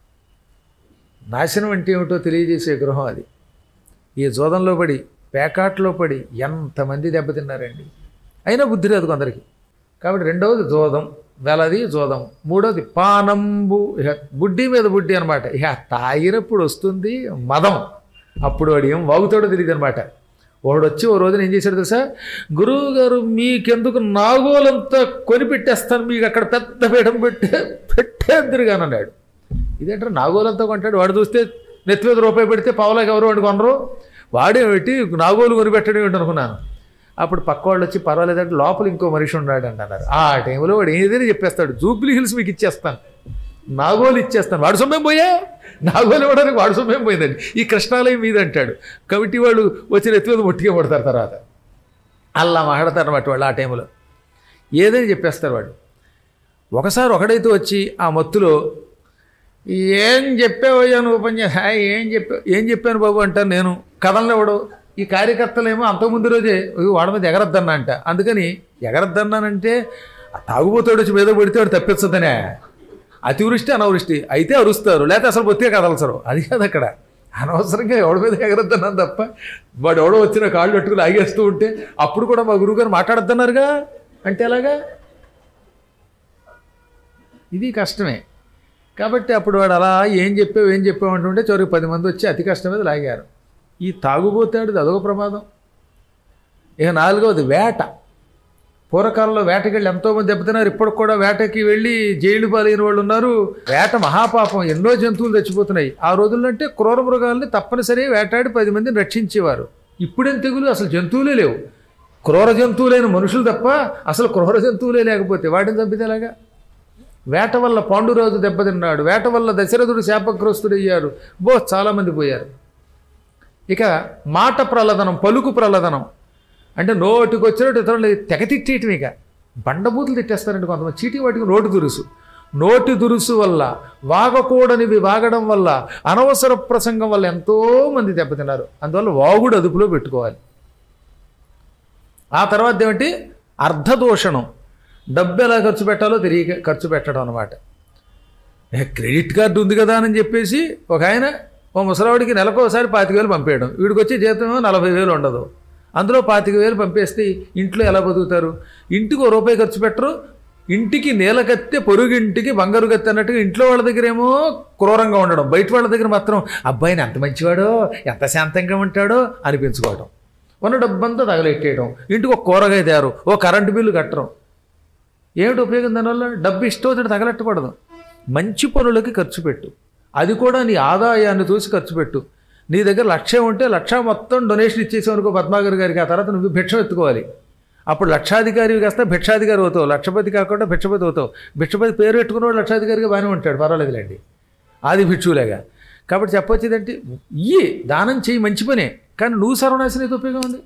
నాశనం అంటే ఏమిటో తెలియజేసే గృహం అది ఈ జోదంలో పడి పేకాట్లో పడి ఎంతమంది దెబ్బతిన్నారండి అయినా బుద్ధి లేదు కొందరికి కాబట్టి రెండవది జోదం వెలది జోదం మూడవది పానంబు ఇక బుడ్డి మీద బుడ్డి అనమాట ఇక తాగినప్పుడు వస్తుంది మదం అప్పుడు వాడు ఏం వాగుతాడో తెలియదు అనమాట వాడు వచ్చి ఓ రోజున ఏం చేశాడు తెలుసా గురువు గారు మీకెందుకు నాగోలంతా కొని పెట్టేస్తాను మీకు అక్కడ పెద్ద పీఠం పెట్టే పెట్టేద్దరుగాను అన్నాడు ఇదేంటారు నాగోలంతా కొంటాడు వాడు చూస్తే నెత్తి మీద రూపాయి పెడితే పావులాకి ఎవరు వాడు కొనరు వాడే పెట్టి నాగోలు కొని పెట్టడం ఏంటి అనుకున్నాను అప్పుడు పక్క వాళ్ళు వచ్చి పర్వాలేదంటే లోపల ఇంకో మనిషి ఉన్నాడు అంట అన్నారు ఆ టైంలో వాడు ఏదైనా చెప్పేస్తాడు జూబ్లీ హిల్స్ మీకు ఇచ్చేస్తాను నాగోలు ఇచ్చేస్తాను వాడు సొమ్మేం పోయా నాగోలు ఇవ్వడానికి వాడు సొమ్మేం పోయిందండి ఈ కృష్ణాలయం మీద అంటాడు కాబట్టి వాళ్ళు వచ్చి నెత్తి మీద ముట్టిగా పడతారు తర్వాత అలా మాట్లాడతారు అన్నమాట వాళ్ళు ఆ టైంలో ఏదైనా చెప్పేస్తారు వాడు ఒకసారి ఒకడైతే వచ్చి ఆ మత్తులో ఏం చెప్పావయ్యా నువ్వు పని చేసి "హాయ్, ఏం చెప్పా ఏం చెప్పాను బాబు అంటాను నేను కథలను ఇవ్వడు ఈ కార్యకర్తలేమో అంతకుముందు రోజే "ఇగో వాడి మీద ఎగరద్దన్నా అంట అందుకని ఎగరద్దన్నానంటే ఆ తాగుబోతాడు వచ్చి మీద పడితే వాడు తప్పించదనే అతివృష్టి అనావృష్టి అయితే అరుస్తారు లేకపోతే అసలు బొత్తిగా కదలసరు అది కాదు అక్కడ అనవసరంగా ఎవడి మీద ఎగరద్దన్నాను తప్ప వాడు ఎవడో వచ్చిన కాళ్ళు పెట్టుకుని ఆగేస్తూ ఉంటే అప్పుడు కూడా మా గురువుగారు మాట్లాడద్దన్నారుగా అంటే ఎలాగా ఇది కష్టమే కాబట్టి అప్పుడు వాడు అలా ఏం చెప్పావు ఏం చెప్పావు అంటుంటే చివరికి పది మంది వచ్చి అతి కష్టం మీద లాగారు ఈ తాగుబోతాడు అదొక ప్రమాదం ఇక నాలుగవది వేట పూర్వకాలంలో వేటకి వెళ్ళి ఎంతోమంది దెబ్బతిన్నారు ఇప్పటికి కూడా వేటకి వెళ్ళి జైలు పాలైన వాళ్ళు ఉన్నారు వేట మహాపాపం ఎన్నో జంతువులు చచ్చిపోతున్నాయి ఆ రోజుల్లో అంటే క్రూర మృగాల్ని తప్పనిసరి వేటాడి పది మందిని రక్షించేవారు ఇప్పుడేం తెగులు అసలు జంతువులే లేవు క్రూర జంతువులైన మనుషులు తప్ప అసలు క్రూర జంతువులే లేకపోతే వాటిని చంపితే ఎలాగా వేట వల్ల పాండురాజు దెబ్బతిన్నాడు వేట వల్ల దశరథుడు శాపగ్రస్తుడయ్యారు బో చాలామంది పోయారు ఇక మాట ప్రలదనం పలుకు ప్రలదనం అంటే నోటికి వచ్చినట్టు ఇతరులు తెగ తిట్టేయటం ఇక బండబూతులు తిట్టేస్తారండి కొంతమంది చీటీ వాటికి నోటి దురుసు నోటి దురుసు వల్ల వాగకూడనివి వాగడం వల్ల అనవసర ప్రసంగం వల్ల ఎంతో మంది దెబ్బతిన్నారు అందువల్ల వాగుడు అదుపులో పెట్టుకోవాలి ఆ తర్వాత ఏమిటి అర్ధదోషణం డబ్బు ఎలా ఖర్చు పెట్టాలో తెలియక ఖర్చు పెట్టడం అనమాట క్రెడిట్ కార్డు ఉంది కదా అని చెప్పేసి ఒక ఆయన ఓ ముసలావిడికి నెలకోసారి పాతిక వేలు పంపేయడం వీడికి వచ్చే జీతం నలభై వేలు ఉండదు అందులో పాతిక వేలు పంపేస్తే ఇంట్లో ఎలా బతుకుతారు ఇంటికి ఓ రూపాయి ఖర్చు పెట్టరు ఇంటికి నేలకత్తే పొరుగింటికి బంగారు గత్తి అన్నట్టుగా ఇంట్లో వాళ్ళ దగ్గర ఏమో క్రూరంగా ఉండడం బయట వాళ్ళ దగ్గర మాత్రం అబ్బాయిని ఎంత మంచివాడో ఎంత శాంతంగా ఉంటాడో అనిపించుకోవడం ఉన్న డబ్బంతా తగలెట్టేయడం ఇంటికి ఒక కూరగాయ తయారు ఓ కరెంటు బిల్లు కట్టడం ఏమిటి ఉపయోగం దానివల్ల డబ్బు ఇష్టం వచ్చినట్టు తగలెట్టకూడదు మంచి పనులకి ఖర్చు పెట్టు అది కూడా నీ ఆదాయాన్ని చూసి ఖర్చు పెట్టు నీ దగ్గర లక్ష ఉంటే లక్ష మొత్తం డొనేషన్ ఇచ్చేసావు అనుకో పద్మాగర్ గారికి ఆ తర్వాత నువ్వు భిక్షం ఎత్తుకోవాలి అప్పుడు లక్షాధికారి కాస్త భిక్షాధికారి అవుతావు లక్షపతి కాకుండా భిక్షపతి అవుతావు భిక్షపతి పేరు పెట్టుకున్నవాడు లక్షాధికారిగా బాగానే ఉంటాడు పర్వాలేదులేండి ఆది భిక్షువులేగా కాబట్టి చెప్పొచ్చేదంటే ఇయ్యి దానం చేయి మంచి పనే కానీ నువ్వు సర్వనాశనం అయితే ఉపయోగం ఉంది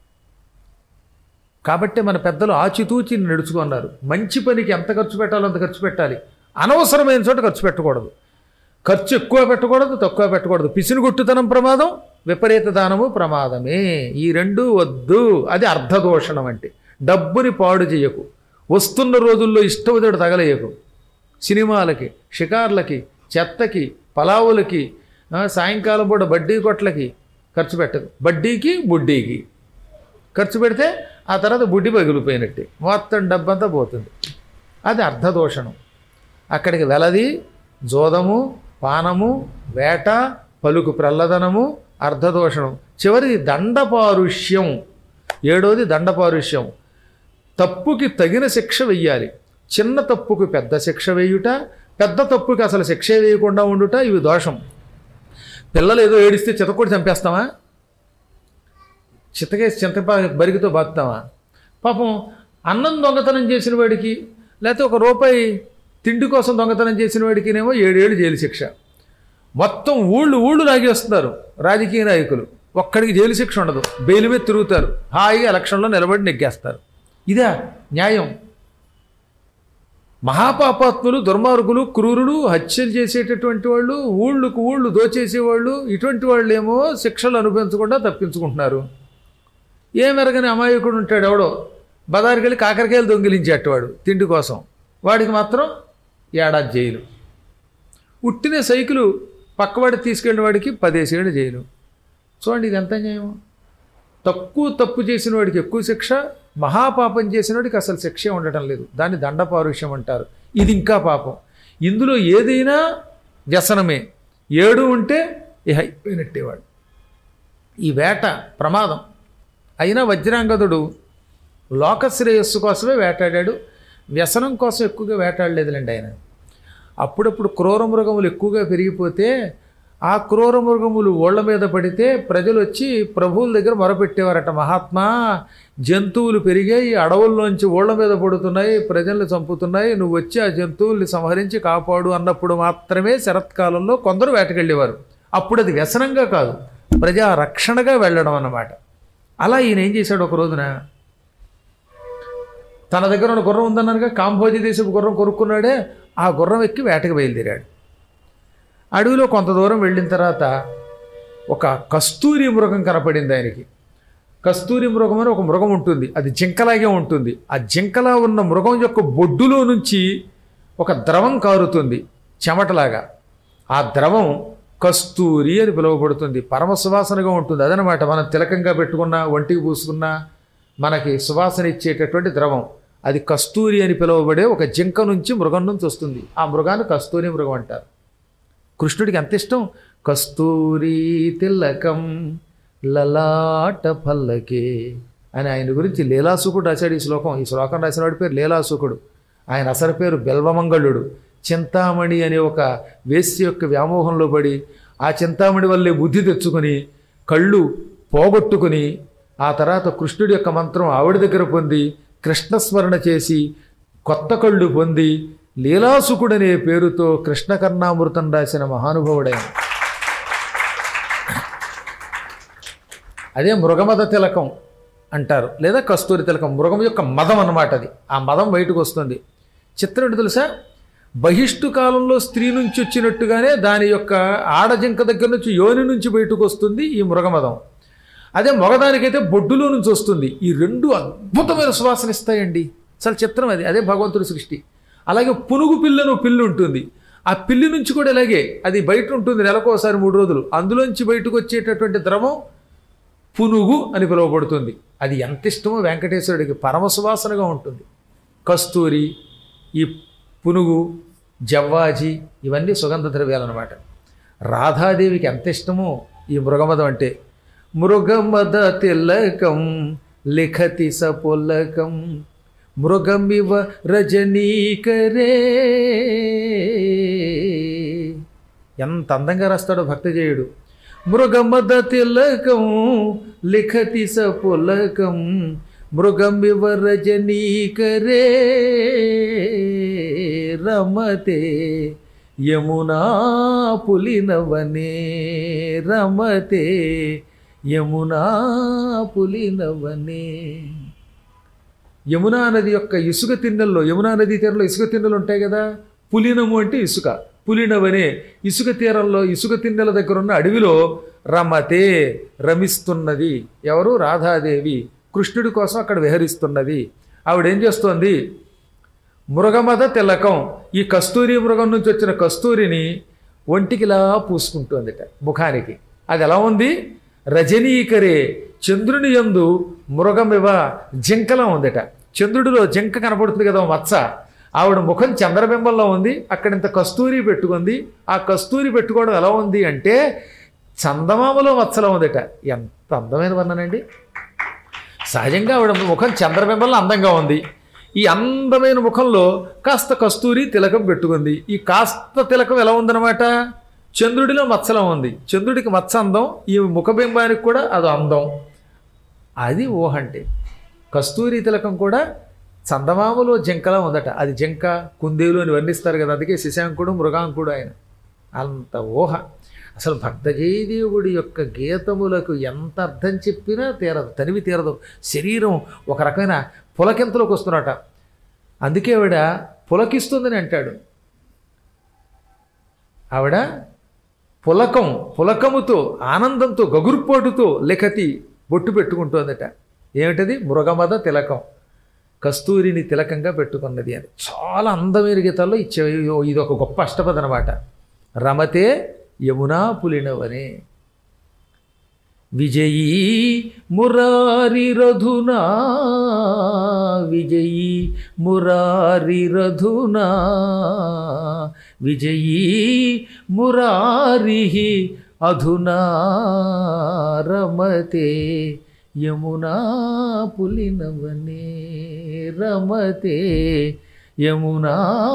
కాబట్టి మన పెద్దలు ఆచితూచి నడుచుకున్నారు మంచి పనికి ఎంత ఖర్చు పెట్టాలో అంత ఖర్చు పెట్టాలి అనవసరమైన చోట ఖర్చు పెట్టకూడదు ఖర్చు ఎక్కువ పెట్టకూడదు తక్కువ పెట్టకూడదు పిసినుగొట్టుతనం ప్రమాదం విపరీత దానము ప్రమాదమే ఈ రెండు వద్దు అది అర్ధదోషణం అంటే డబ్బుని పాడు చేయకు వస్తున్న రోజుల్లో ఇష్టవదుడు తగలేయకు సినిమాలకి షికార్లకి చెత్తకి పలావులకి ఆ, సాయంకాలం పూట బడ్డీ కొట్లకి ఖర్చు పెట్టదు బడ్డీకి బుడ్డీకి ఖర్చు పెడితే ఆ తర్వాత బుడ్డి పగిలిపోయినట్టే మొత్తం డబ్బంతా పోతుంది అది అర్ధదోషణం అక్కడికి వెలది జోదము పానము వేట పలుకు ప్రల్లదనము అర్ధదోషణం చివరిది దండపారుష్యం ఏడోది దండపారుష్యం తప్పుకి తగిన శిక్ష వెయ్యాలి చిన్న తప్పుకి పెద్ద శిక్ష వేయుట పెద్ద తప్పుకి అసలు శిక్ష వేయకుండా ఉండుట ఇవి దోషం పిల్లలు ఏదో ఏడిస్తే చితకొడి చంపేస్తామా చిత్తకేసి చింత బరిగితో బాగుతామా పాపం అన్నం దొంగతనం చేసిన వాడికి లేకపోతే ఒక రూపాయి తిండి కోసం దొంగతనం చేసిన వాడికినేమో ఏడేళ్ళు జైలు శిక్ష మొత్తం ఊళ్ళు ఊళ్ళు లాగేస్తున్నారు రాజకీయ నాయకులు ఒక్కడికి జైలు శిక్ష ఉండదు బెయిల్ మీద తిరుగుతారు హాయిగా ఎలక్షన్లో నిలబడి నెగ్గేస్తారు ఇదా న్యాయం మహాపాపాత్ములు దుర్మార్గులు క్రూరులు హత్యలు చేసేటటువంటి వాళ్ళు ఊళ్ళకు ఊళ్ళు దోచేసేవాళ్ళు ఇటువంటి వాళ్ళు ఏమో శిక్షలు అనుభవించకుండా తప్పించుకుంటున్నారు ఏ మెరగని అమాయకుడు ఉంటాడు ఎవడో బదారికెళ్ళి కాకరకాయలు దొంగిలించేటవాడు తిండి కోసం వాడికి మాత్రం ఏడాది జైలు ఉట్టిన సైకిలు పక్కవాడి తీసుకెళ్ళిన వాడికి పదేసేళ్ళు జైలు చూడండి ఇది ఎంత న్యాయం తక్కువ తప్పు చేసిన వాడికి ఎక్కువ శిక్ష మహాపాపం చేసిన వాడికి అసలు శిక్షే ఉండటం లేదు దాన్ని దండపారుష్యం అంటారు ఇది ఇంకా పాపం ఇందులో ఏదైనా వ్యసనమే ఏడు ఉంటే ఇహ అయిపోయినట్టేవాడు ఈ వేట ప్రమాదం అయినా వజ్రాంగదుడు లోకశ్రేయస్సు కోసమే వేటాడాడు వ్యసనం కోసం ఎక్కువగా వేటాడలేదులేండి ఆయన అప్పుడప్పుడు క్రూర మృగములు ఎక్కువగా పెరిగిపోతే ఆ క్రూర మృగములు ఓళ్ల మీద పడితే ప్రజలు వచ్చి ప్రభువుల దగ్గర మొరపెట్టేవారట మహాత్మా జంతువులు పెరిగాయి అడవుల్లోంచి ఓళ్ల మీద పడుతున్నాయి ప్రజల్ని చంపుతున్నాయి నువ్వు వచ్చి ఆ జంతువుల్ని సంహరించి కాపాడు అన్నప్పుడు మాత్రమే శరత్కాలంలో కొందరు వేటకెళ్ళేవారు అప్పుడు అది వ్యసనంగా కాదు ప్రజా రక్షణగా వెళ్ళడం అన్నమాట అలా ఈయన ఏం చేశాడు ఒక రోజున తన దగ్గర ఉన్న గుర్రం ఉందన్నారుగా కాంభోజి దేశపు గుర్రం కొనుక్కున్నాడే ఆ గుర్రం ఎక్కి వేటకు బయలుదేరాడు అడవిలో కొంత దూరం వెళ్ళిన తర్వాత ఒక కస్తూరి మృగం కనపడింది ఆయనకి కస్తూరి మృగం అని ఒక మృగం ఉంటుంది అది జింకలాగే ఉంటుంది ఆ జింకలా ఉన్న మృగం యొక్క బొడ్డులో నుంచి ఒక ద్రవం కారుతుంది చెమటలాగా ఆ ద్రవం కస్తూరి అని పిలువబడుతుంది పరమ సువాసనగా ఉంటుంది అదనమాట మనం తిలకంగా పెట్టుకున్న ఒంటికి పూసుకున్న మనకి సువాసన ఇచ్చేటటువంటి ద్రవం అది కస్తూరి అని పిలువబడే ఒక జింక నుంచి మృగం నుంచి వస్తుంది ఆ మృగాన్ని కస్తూరి మృగం అంటారు కృష్ణుడికి ఎంత ఇష్టం కస్తూరి తిలకం లలాట పల్లకే అని ఆయన గురించి లీలాసుకుడు రాశాడు ఈ శ్లోకం ఈ శ్లోకం రాసిన వాడి పేరు లీలాసుకుడు ఆయన అసలు పేరు బెల్వమంగళుడు చింతామణి అనే ఒక వేశ్య యొక్క వ్యామోహంలో పడి ఆ చింతామణి వల్లే బుద్ధి తెచ్చుకొని కళ్ళు పోగొట్టుకుని ఆ తర్వాత కృష్ణుడి యొక్క మంత్రం ఆవిడ దగ్గర పొంది కృష్ణస్మరణ చేసి కొత్త కళ్ళు పొంది లీలాసుకుడనే పేరుతో కృష్ణకర్ణామృతం రాసిన మహానుభావుడైన అదే మృగమద తిలకం అంటారు లేదా కస్తూరి తిలకం మృగం యొక్క మదం అన్నమాట అది ఆ మదం బయటకు వస్తుంది చిత్రం ఏంటి తెలుసా బహిష్టు కాలంలో స్త్రీ నుంచి వచ్చినట్టుగానే దాని యొక్క ఆడజింక దగ్గర నుంచి యోని నుంచి బయటకు వస్తుంది ఈ మృగమదం అదే మగదానికైతే బొడ్డులో నుంచి వస్తుంది ఈ రెండు అద్భుతమైన సువాసన ఇస్తాయండి అసలు చిత్రం అది అదే భగవంతుడి సృష్టి అలాగే పునుగు పిల్లను పిల్లు ఉంటుంది ఆ పిల్లి నుంచి కూడా ఇలాగే అది బయట ఉంటుంది నెలకోసారి మూడు రోజులు అందులోంచి బయటకు వచ్చేటటువంటి ద్రవం పునుగు అని పిలువబడుతుంది అది ఎంత ఇష్టమో వెంకటేశ్వరుడికి పరమ సువాసనగా ఉంటుంది కస్తూరి ఈ పునుగు జవ్వాజి ఇవన్నీ సుగంధ ద్రవ్యాలు అనమాట రాధాదేవికి ఎంత ఇష్టమో ఈ మృగమదం అంటే మృగమద తిలకం లిఖతి సపులకం మృగమివ రజనీకరే ఎంత అందంగా రాస్తాడో భక్తజయుడు మృగమద తిలకం లిఖతి సపులకం మృగమివ రజనీకరే రమతే యమునా పులినవనే రమతే యమునా పులినవనే యమునా నది యొక్క ఇసుక తిన్నెల్లో యమునా నది తీరంలో ఇసుక తిన్నెలు ఉంటాయి కదా పులినము అంటే ఇసుక పులినవనే ఇసుక తీరంలో ఇసుక తిన్నెల దగ్గర ఉన్న అడవిలో రమతే రమిస్తున్నది ఎవరు రాధాదేవి కృష్ణుడి కోసం అక్కడ విహరిస్తున్నది ఆవిడేం చేస్తోంది మృగమద తిలకం ఈ కస్తూరి మృగం నుంచి వచ్చిన కస్తూరిని ఒంటికిలా పూసుకుంటోందిట ముఖానికి అది ఎలా ఉంది రజనీకరే చంద్రుని యందు మృగమివ జింకలా ఉందిట చంద్రుడిలో జింక కనపడుతుంది కదా మచ్చ ఆవిడ ముఖం చంద్రబింబంలో ఉంది అక్కడ ఇంత కస్తూరి పెట్టుకుంది ఆ కస్తూరి పెట్టుకోవడం ఎలా ఉంది అంటే చందమామలో మచ్చలో ఉందిట ఎంత అందమైన వర్ణనండి సహజంగా ఆవిడ ముఖం చంద్రబింబంలో అందంగా ఉంది ఈ అందమైన ముఖంలో కాస్త కస్తూరి తిలకం పెట్టుకుంది ఈ కాస్త తిలకం ఎలా ఉందన్నమాట చంద్రుడిలో మచ్చలం ఉంది చంద్రుడికి మచ్చ అందం ఈ ముఖబింబానికి కూడా అది అందం అది ఊహ అంటే కస్తూరి తిలకం కూడా చందమామలో జింకలా ఉందట అది జింక కుందేలు అని వర్ణిస్తారు కదా అందుకే శశాంకుడు మృగాంకుడు ఆయన అంత ఊహ అసలు భక్తజయదేవుడి యొక్క గీతములకు ఎంత అర్థం చెప్పినా తీరదు తనివి తీరదు శరీరం ఒక రకమైన పులకింతలోకి వస్తున్నట అందుకే ఆవిడ పులకిస్తుందని అంటాడు ఆవిడ పులకం పులకముతో ఆనందంతో గగుర్పోటుతో లిఖతి బొట్టు పెట్టుకుంటోందట ఏమిటది మృగమద తిలకం కస్తూరిని తిలకంగా పెట్టుకున్నది అని చాలా అందమైన గీతాల్లో ఇచ్చే ఇది ఒక గొప్ప అష్టపద అనమాట రమతే యమునా పులినవనే విజయీ మురారి రధునా విజయీ మురారి రధునా విజయీ మురారి అధునా రమతే యమునా పులినవనే రమతే యమునా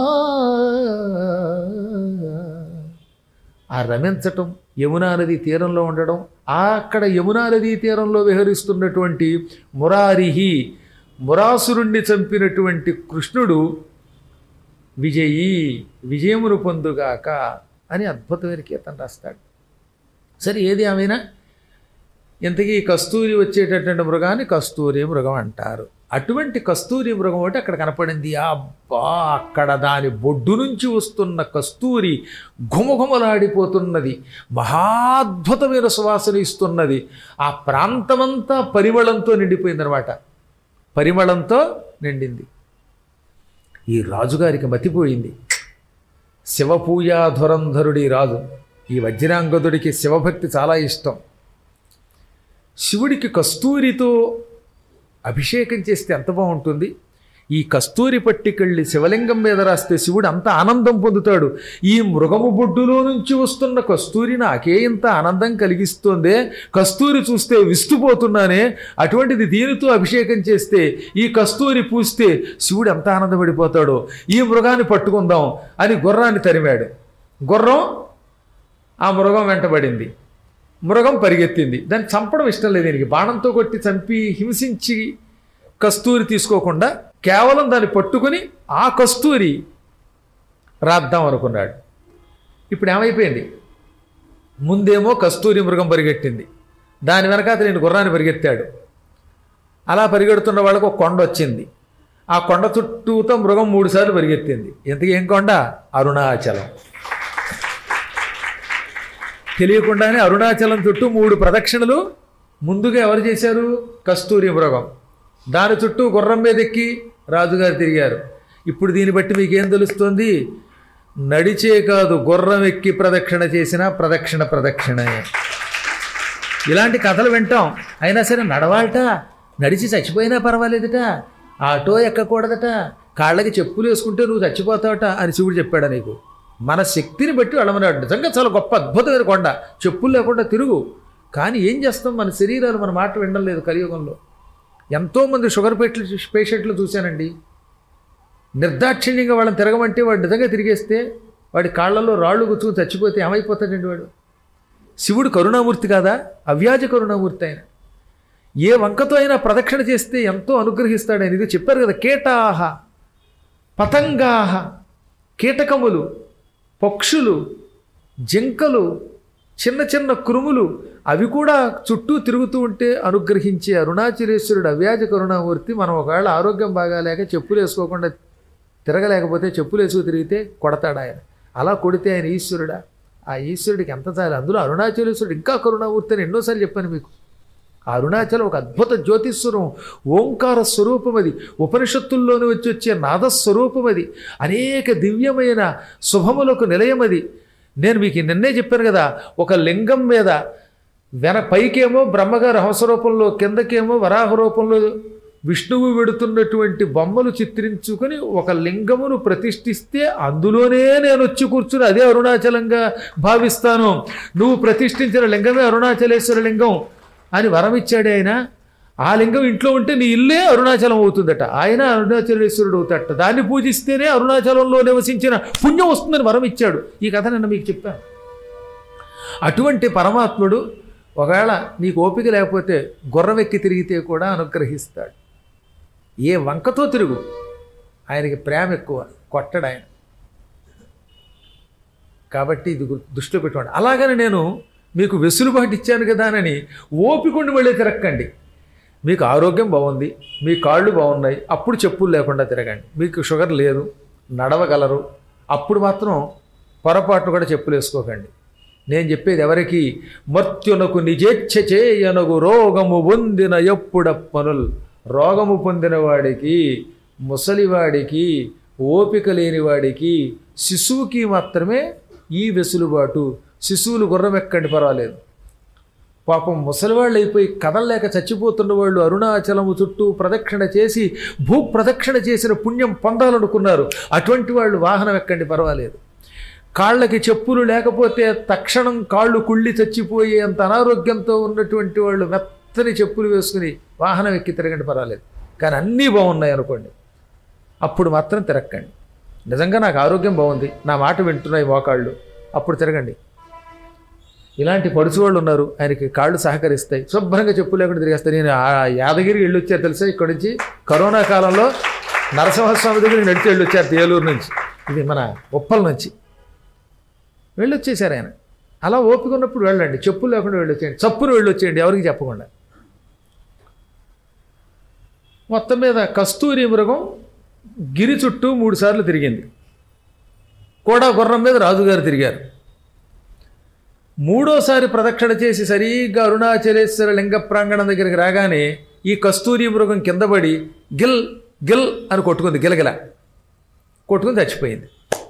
ఆ రమించటం యమునా నది తీరంలో ఉండడం ఆ అక్కడ యమునా నది తీరంలో విహరిస్తున్నటువంటి మురారిహి మురాసురుణ్ణి చంపినటువంటి కృష్ణుడు విజయీ విజయమును పొందుగాక అని అద్భుతమైన కీర్తన రాస్తాడు సరే ఏది ఏమైనా ఇంతకీ కస్తూరి వచ్చేటటువంటి మృగాన్ని కస్తూరి మృగం అంటారు అటువంటి కస్తూరి మృగం ఒకటి అక్కడ కనపడింది అబ్బా అక్కడ దాని బొడ్డు నుంచి వస్తున్న కస్తూరి ఘుమఘుమలాడిపోతున్నది మహాద్భుతమైన సువాసన ఇస్తున్నది ఆ ప్రాంతమంతా పరిమళంతో నిండిపోయిందనమాట పరిమళంతో నిండింది ఈ రాజుగారికి మతిపోయింది శివపూజాధురంధరుడి రాజు ఈ వజ్రాంగదుడికి శివభక్తి చాలా ఇష్టం శివుడికి కస్తూరితో అభిషేకం చేస్తే ఎంత బాగుంటుంది ఈ కస్తూరి పట్టికెళ్ళి శివలింగం మీద రాస్తే శివుడు అంత ఆనందం పొందుతాడు ఈ మృగము బొడ్డులో నుంచి వస్తున్న కస్తూరి నాకే ఇంత ఆనందం కలిగిస్తోందే కస్తూరి చూస్తే విస్తుపోతున్నానే అటువంటిది దీనితో అభిషేకం చేస్తే ఈ కస్తూరి పూస్తే శివుడు ఎంత ఆనందపడిపోతాడో ఈ మృగాన్ని పట్టుకుందాం అని గుర్రాన్ని తరిమాడు గుర్రం ఆ మృగం వెంటబడింది మృగం పరిగెత్తింది దాన్ని చంపడం ఇష్టం లేదు దీనికి బాణంతో కొట్టి చంపి హింసించి కస్తూరి తీసుకోకుండా కేవలం దాన్ని పట్టుకుని ఆ కస్తూరి రాద్దాం అనుకున్నాడు ఇప్పుడు ఏమైపోయింది ముందేమో కస్తూరి మృగం పరిగెట్టింది దాని వెనక నేను గుర్రాన్ని పరిగెత్తాడు అలా పరిగెడుతున్న వాళ్ళకు ఒక కొండ వచ్చింది ఆ కొండ చుట్టూతో మృగం మూడుసార్లు పరిగెత్తింది ఇంతకీ ఏం కొండ అరుణాచలం తెలియకుండానే అరుణాచలం చుట్టూ మూడు ప్రదక్షిణలు ముందుగా ఎవరు చేశారు కస్తూరి మృగం దాని చుట్టూ గుర్రం మీద ఎక్కి రాజుగారు తిరిగారు ఇప్పుడు దీన్ని బట్టి మీకేం తెలుస్తుంది నడిచే కాదు గుర్రం ఎక్కి ప్రదక్షిణ చేసిన ప్రదక్షిణ ప్రదక్షిణే ఇలాంటి కథలు వింటాం అయినా సరే నడవాలట నడిచి చచ్చిపోయినా పర్వాలేదట ఆటో ఎక్కకూడదట కాళ్ళకి చెప్పులు వేసుకుంటే నువ్వు చచ్చిపోతావట అని శివుడు చెప్పాడు నీకు మన శక్తిని బట్టి వెళ్ళమన్నాడు నిజంగా చాలా గొప్ప అద్భుతమైన కొండ చెప్పులు లేకుండా తిరుగు కానీ ఏం చేస్తాం మన శరీరాలు మన మాట వినడం లేదు కలియుగంలో ఎంతోమంది షుగర్ పేషెంట్లు పేషెంట్లు చూశానండి నిర్దాక్షిణ్యంగా వాళ్ళని తిరగమంటే వాడు నిజంగా తిరిగేస్తే వాడి కాళ్ళల్లో రాళ్ళు గుచ్చుకుని చచ్చిపోతే ఏమైపోతాడండి వాడు శివుడు కరుణామూర్తి కాదా అవ్యాజ కరుణామూర్తి ఆయన ఏ వంకతో అయినా ప్రదక్షిణ చేస్తే ఎంతో అనుగ్రహిస్తాడు ఆయన ఇది చెప్పారు కదా కీటాహ పతంగాహ కీటకములు పక్షులు జింకలు చిన్న చిన్న కురుములు అవి కూడా చుట్టూ తిరుగుతూ ఉంటే అనుగ్రహించే అరుణాచలేశ్వరుడు అవ్యాజ కరుణామూర్తి మనం ఒకవేళ ఆరోగ్యం బాగాలేక చెప్పులు వేసుకోకుండా తిరగలేకపోతే చెప్పులు వేసుకు తిరిగితే కొడతాడు ఆయన అలా కొడితే ఆయన ఈశ్వరుడా ఆ ఈశ్వరుడికి ఎంత చాలు అందులో అరుణాచలేశ్వరుడు ఇంకా కరుణామూర్తి అని ఎన్నోసార్లు చెప్పాను మీకు ఆ అరుణాచలం ఒక అద్భుత జ్యోతిస్వరం ఓంకార స్వరూపం అది ఉపనిషత్తుల్లోని వచ్చి వచ్చే నాదస్వరూపం అది అనేక దివ్యమైన శుభములకు నిలయం అది నేను మీకు నిన్నే చెప్పాను కదా ఒక లింగం మీద వెన పైకేమో బ్రహ్మగారి హంసరూపంలో కిందకేమో వరాహ రూపంలో విష్ణువు వెడుతున్నటువంటి బొమ్మలు చిత్రించుకొని ఒక లింగమును ప్రతిష్ఠిస్తే అందులోనే నేను వచ్చి కూర్చుని అదే అరుణాచలంగా భావిస్తాను నువ్వు ప్రతిష్ఠించిన లింగమే అరుణాచలేశ్వర లింగం అని వరం ఇచ్చాడు ఆయన ఆ లింగం ఇంట్లో ఉంటే నీ ఇల్లే అరుణాచలం అవుతుందట ఆయన అరుణాచలేశ్వరుడు అవుతాడట దాన్ని పూజిస్తేనే అరుణాచలంలో నివసించిన పుణ్యం వస్తుందని వరం ఇచ్చాడు ఈ కథ నిన్న మీకు చెప్పాను అటువంటి పరమాత్ముడు ఒకవేళ నీకు ఓపిక లేకపోతే గుర్రం ఎక్కి తిరిగితే కూడా అనుగ్రహిస్తాడు ఏ వంకతో తిరుగు ఆయనకి ప్రేమ ఎక్కువ కొట్టడు ఆయన కాబట్టి ఇది గు- దృష్టిలో పెట్టుకోండి అలాగని నేను మీకు వెసులుబాటు ఇచ్చాను కదా అని ఓపికండి మళ్ళీ తిరక్కండి మీకు ఆరోగ్యం బాగుంది మీ కాళ్ళు బాగున్నాయి అప్పుడు చెప్పులు లేకుండా తిరగండి మీకు షుగర్ లేదు నడవగలరు అప్పుడు మాత్రం పొరపాటు కూడా చెప్పులు వేసుకోకండి నేను చెప్పేది ఎవరికి మర్త్యునకు నిజేచ్ఛ చేయనగు రోగము పొందిన ఎప్పుడప్పనుల్ రోగము పొందిన వాడికి ముసలివాడికి ఓపిక లేని వాడికి శిశువుకి మాత్రమే ఈ వెసులుబాటు శిశువులు గుర్రం ఎక్కండి పర్వాలేదు పాపం ముసలివాళ్ళు అయిపోయి కదలలేక చచ్చిపోతున్న వాళ్ళు అరుణాచలము చుట్టూ ప్రదక్షిణ చేసి భూ ప్రదక్షిణ చేసిన పుణ్యం పొందాలనుకున్నారు అటువంటి వాళ్ళు వాహనం ఎక్కండి పర్వాలేదు కాళ్ళకి చెప్పులు లేకపోతే తక్షణం కాళ్ళు కుళ్ళి చచ్చిపోయి అంత అనారోగ్యంతో ఉన్నటువంటి వాళ్ళు మెత్తని చెప్పులు వేసుకుని వాహనం ఎక్కి తిరగండి పర్వాలేదు కానీ అన్నీ బాగున్నాయి అనుకోండి అప్పుడు మాత్రం తిరక్కండి నిజంగా నాకు ఆరోగ్యం బాగుంది నా మాట వింటున్నాయి మోకాళ్ళు అప్పుడు తిరగండి ఇలాంటి పడుచు వాళ్ళు ఉన్నారు ఆయనకి కాళ్ళు సహకరిస్తాయి శుభ్రంగా చెప్పు లేకుండా తిరిగేస్తాయి నేను ఆ యాదగిరికి వెళ్ళి వచ్చారు తెలుసా ఇక్కడి నుంచి కరోనా కాలంలో నరసింహస్వామి దగ్గరికి నడిచి వెళ్ళి వచ్చారు ఏలూరు నుంచి ఇది మన ఉప్పల నుంచి వెళ్ళొచ్చేసారు ఆయన అలా ఓపిక ఉన్నప్పుడు వెళ్ళండి చెప్పులు లేకుండా వెళ్ళొచ్చేయండి చప్పును వెళ్ళొచ్చేయండి ఎవరికి చెప్పకుండా మొత్తం మీద కస్తూరి మృగం గిరి చుట్టూ మూడు సార్లు తిరిగింది కూడా గుర్రం మీద రాజుగారు తిరిగారు మూడోసారి ప్రదక్షిణ చేసి సరిగ్గా అరుణాచలేశ్వర లింగ ప్రాంగణం దగ్గరికి రాగానే ఈ కస్తూరి మృగం కింద పడి గిల్ గిల్ అని కొట్టుకుంది గిలగిల కొట్టుకుని చచ్చిపోయింది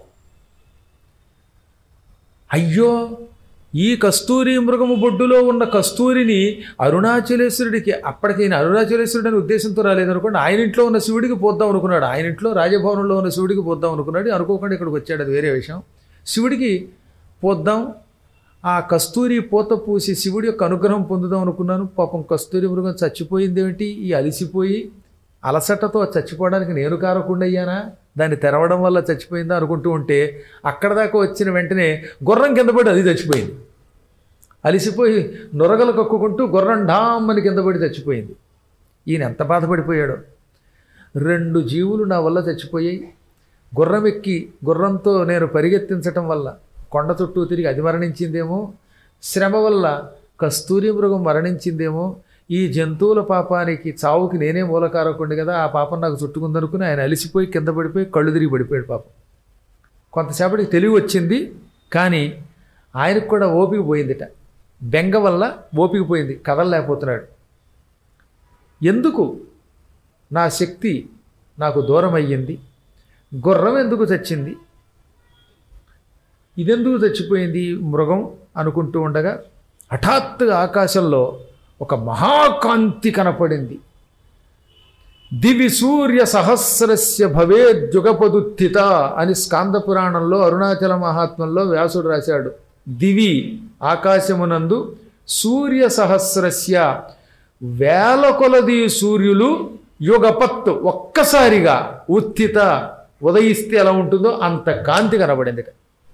అయ్యో ఈ కస్తూరి మృగము బొడ్డులో ఉన్న కస్తూరిని అరుణాచలేశ్వరుడికి అప్పటికి ఈయన అరుణాచలేశ్వరుడు అనే ఉద్దేశంతో రాలేదనుకోండి ఆయన ఇంట్లో ఉన్న శివుడికి పోద్దాం అనుకున్నాడు ఆయన ఇంట్లో రాజభవనంలో ఉన్న శివుడికి పోద్దాం అనుకున్నాడు అనుకోకుండా ఇక్కడికి వచ్చాడు అది వేరే విషయం శివుడికి పోద్దాం ఆ కస్తూరి పూత పూసి శివుడి యొక్క అనుగ్రహం పొందుదాం అనుకున్నాను పాపం కస్తూరి మృగం చచ్చిపోయింది ఏమిటి ఈ అలిసిపోయి అలసటతో చచ్చిపోవడానికి నేను కారకుండా అయ్యానా దాన్ని తెరవడం వల్ల చచ్చిపోయిందా అనుకుంటూ ఉంటే అక్కడ దాకా వచ్చిన వెంటనే గుర్రం కింద పడి అది చచ్చిపోయింది అలిసిపోయి నొరగలు కక్కుకుంటూ గుర్రం డామ్మని కింద పడి చచ్చిపోయింది ఈయన ఎంత బాధపడిపోయాడో రెండు జీవులు నా వల్ల చచ్చిపోయాయి గుర్రం ఎక్కి గుర్రంతో నేను పరిగెత్తించటం వల్ల కొండ చుట్టూ తిరిగి అది మరణించిందేమో శ్రమ వల్ల కస్తూరి మృగం మరణించిందేమో ఈ జంతువుల పాపానికి చావుకి నేనే మూలకారకుండి కదా ఆ పాపం నాకు చుట్టుకుందనుకుని ఆయన అలిసిపోయి కింద పడిపోయి కళ్ళు తిరిగి పడిపోయాడు పాపం కొంతసేపటికి తెలివి వచ్చింది కానీ ఆయనకు కూడా ఓపిక పోయిందిట బెంగ వల్ల ఓపిక పోయింది కదలలేకపోతున్నాడు ఎందుకు నా శక్తి నాకు దూరం అయ్యింది గుర్రం ఎందుకు చచ్చింది ఇదెందుకు చచ్చిపోయింది మృగం అనుకుంటూ ఉండగా హఠాత్తుగా ఆకాశంలో ఒక మహాకాంతి కనపడింది దివి సూర్య సహస్రస్య భవేద్యుగపదుత్థిత అని స్కాంద పురాణంలో అరుణాచల మహాత్మంలో వ్యాసుడు రాశాడు దివి ఆకాశమునందు సూర్య సహస్రస్య వేల కొలది సూర్యులు యుగపత్ ఒక్కసారిగా ఉత్థిత ఉదయిస్తే ఎలా ఉంటుందో అంత కాంతి కనబడింది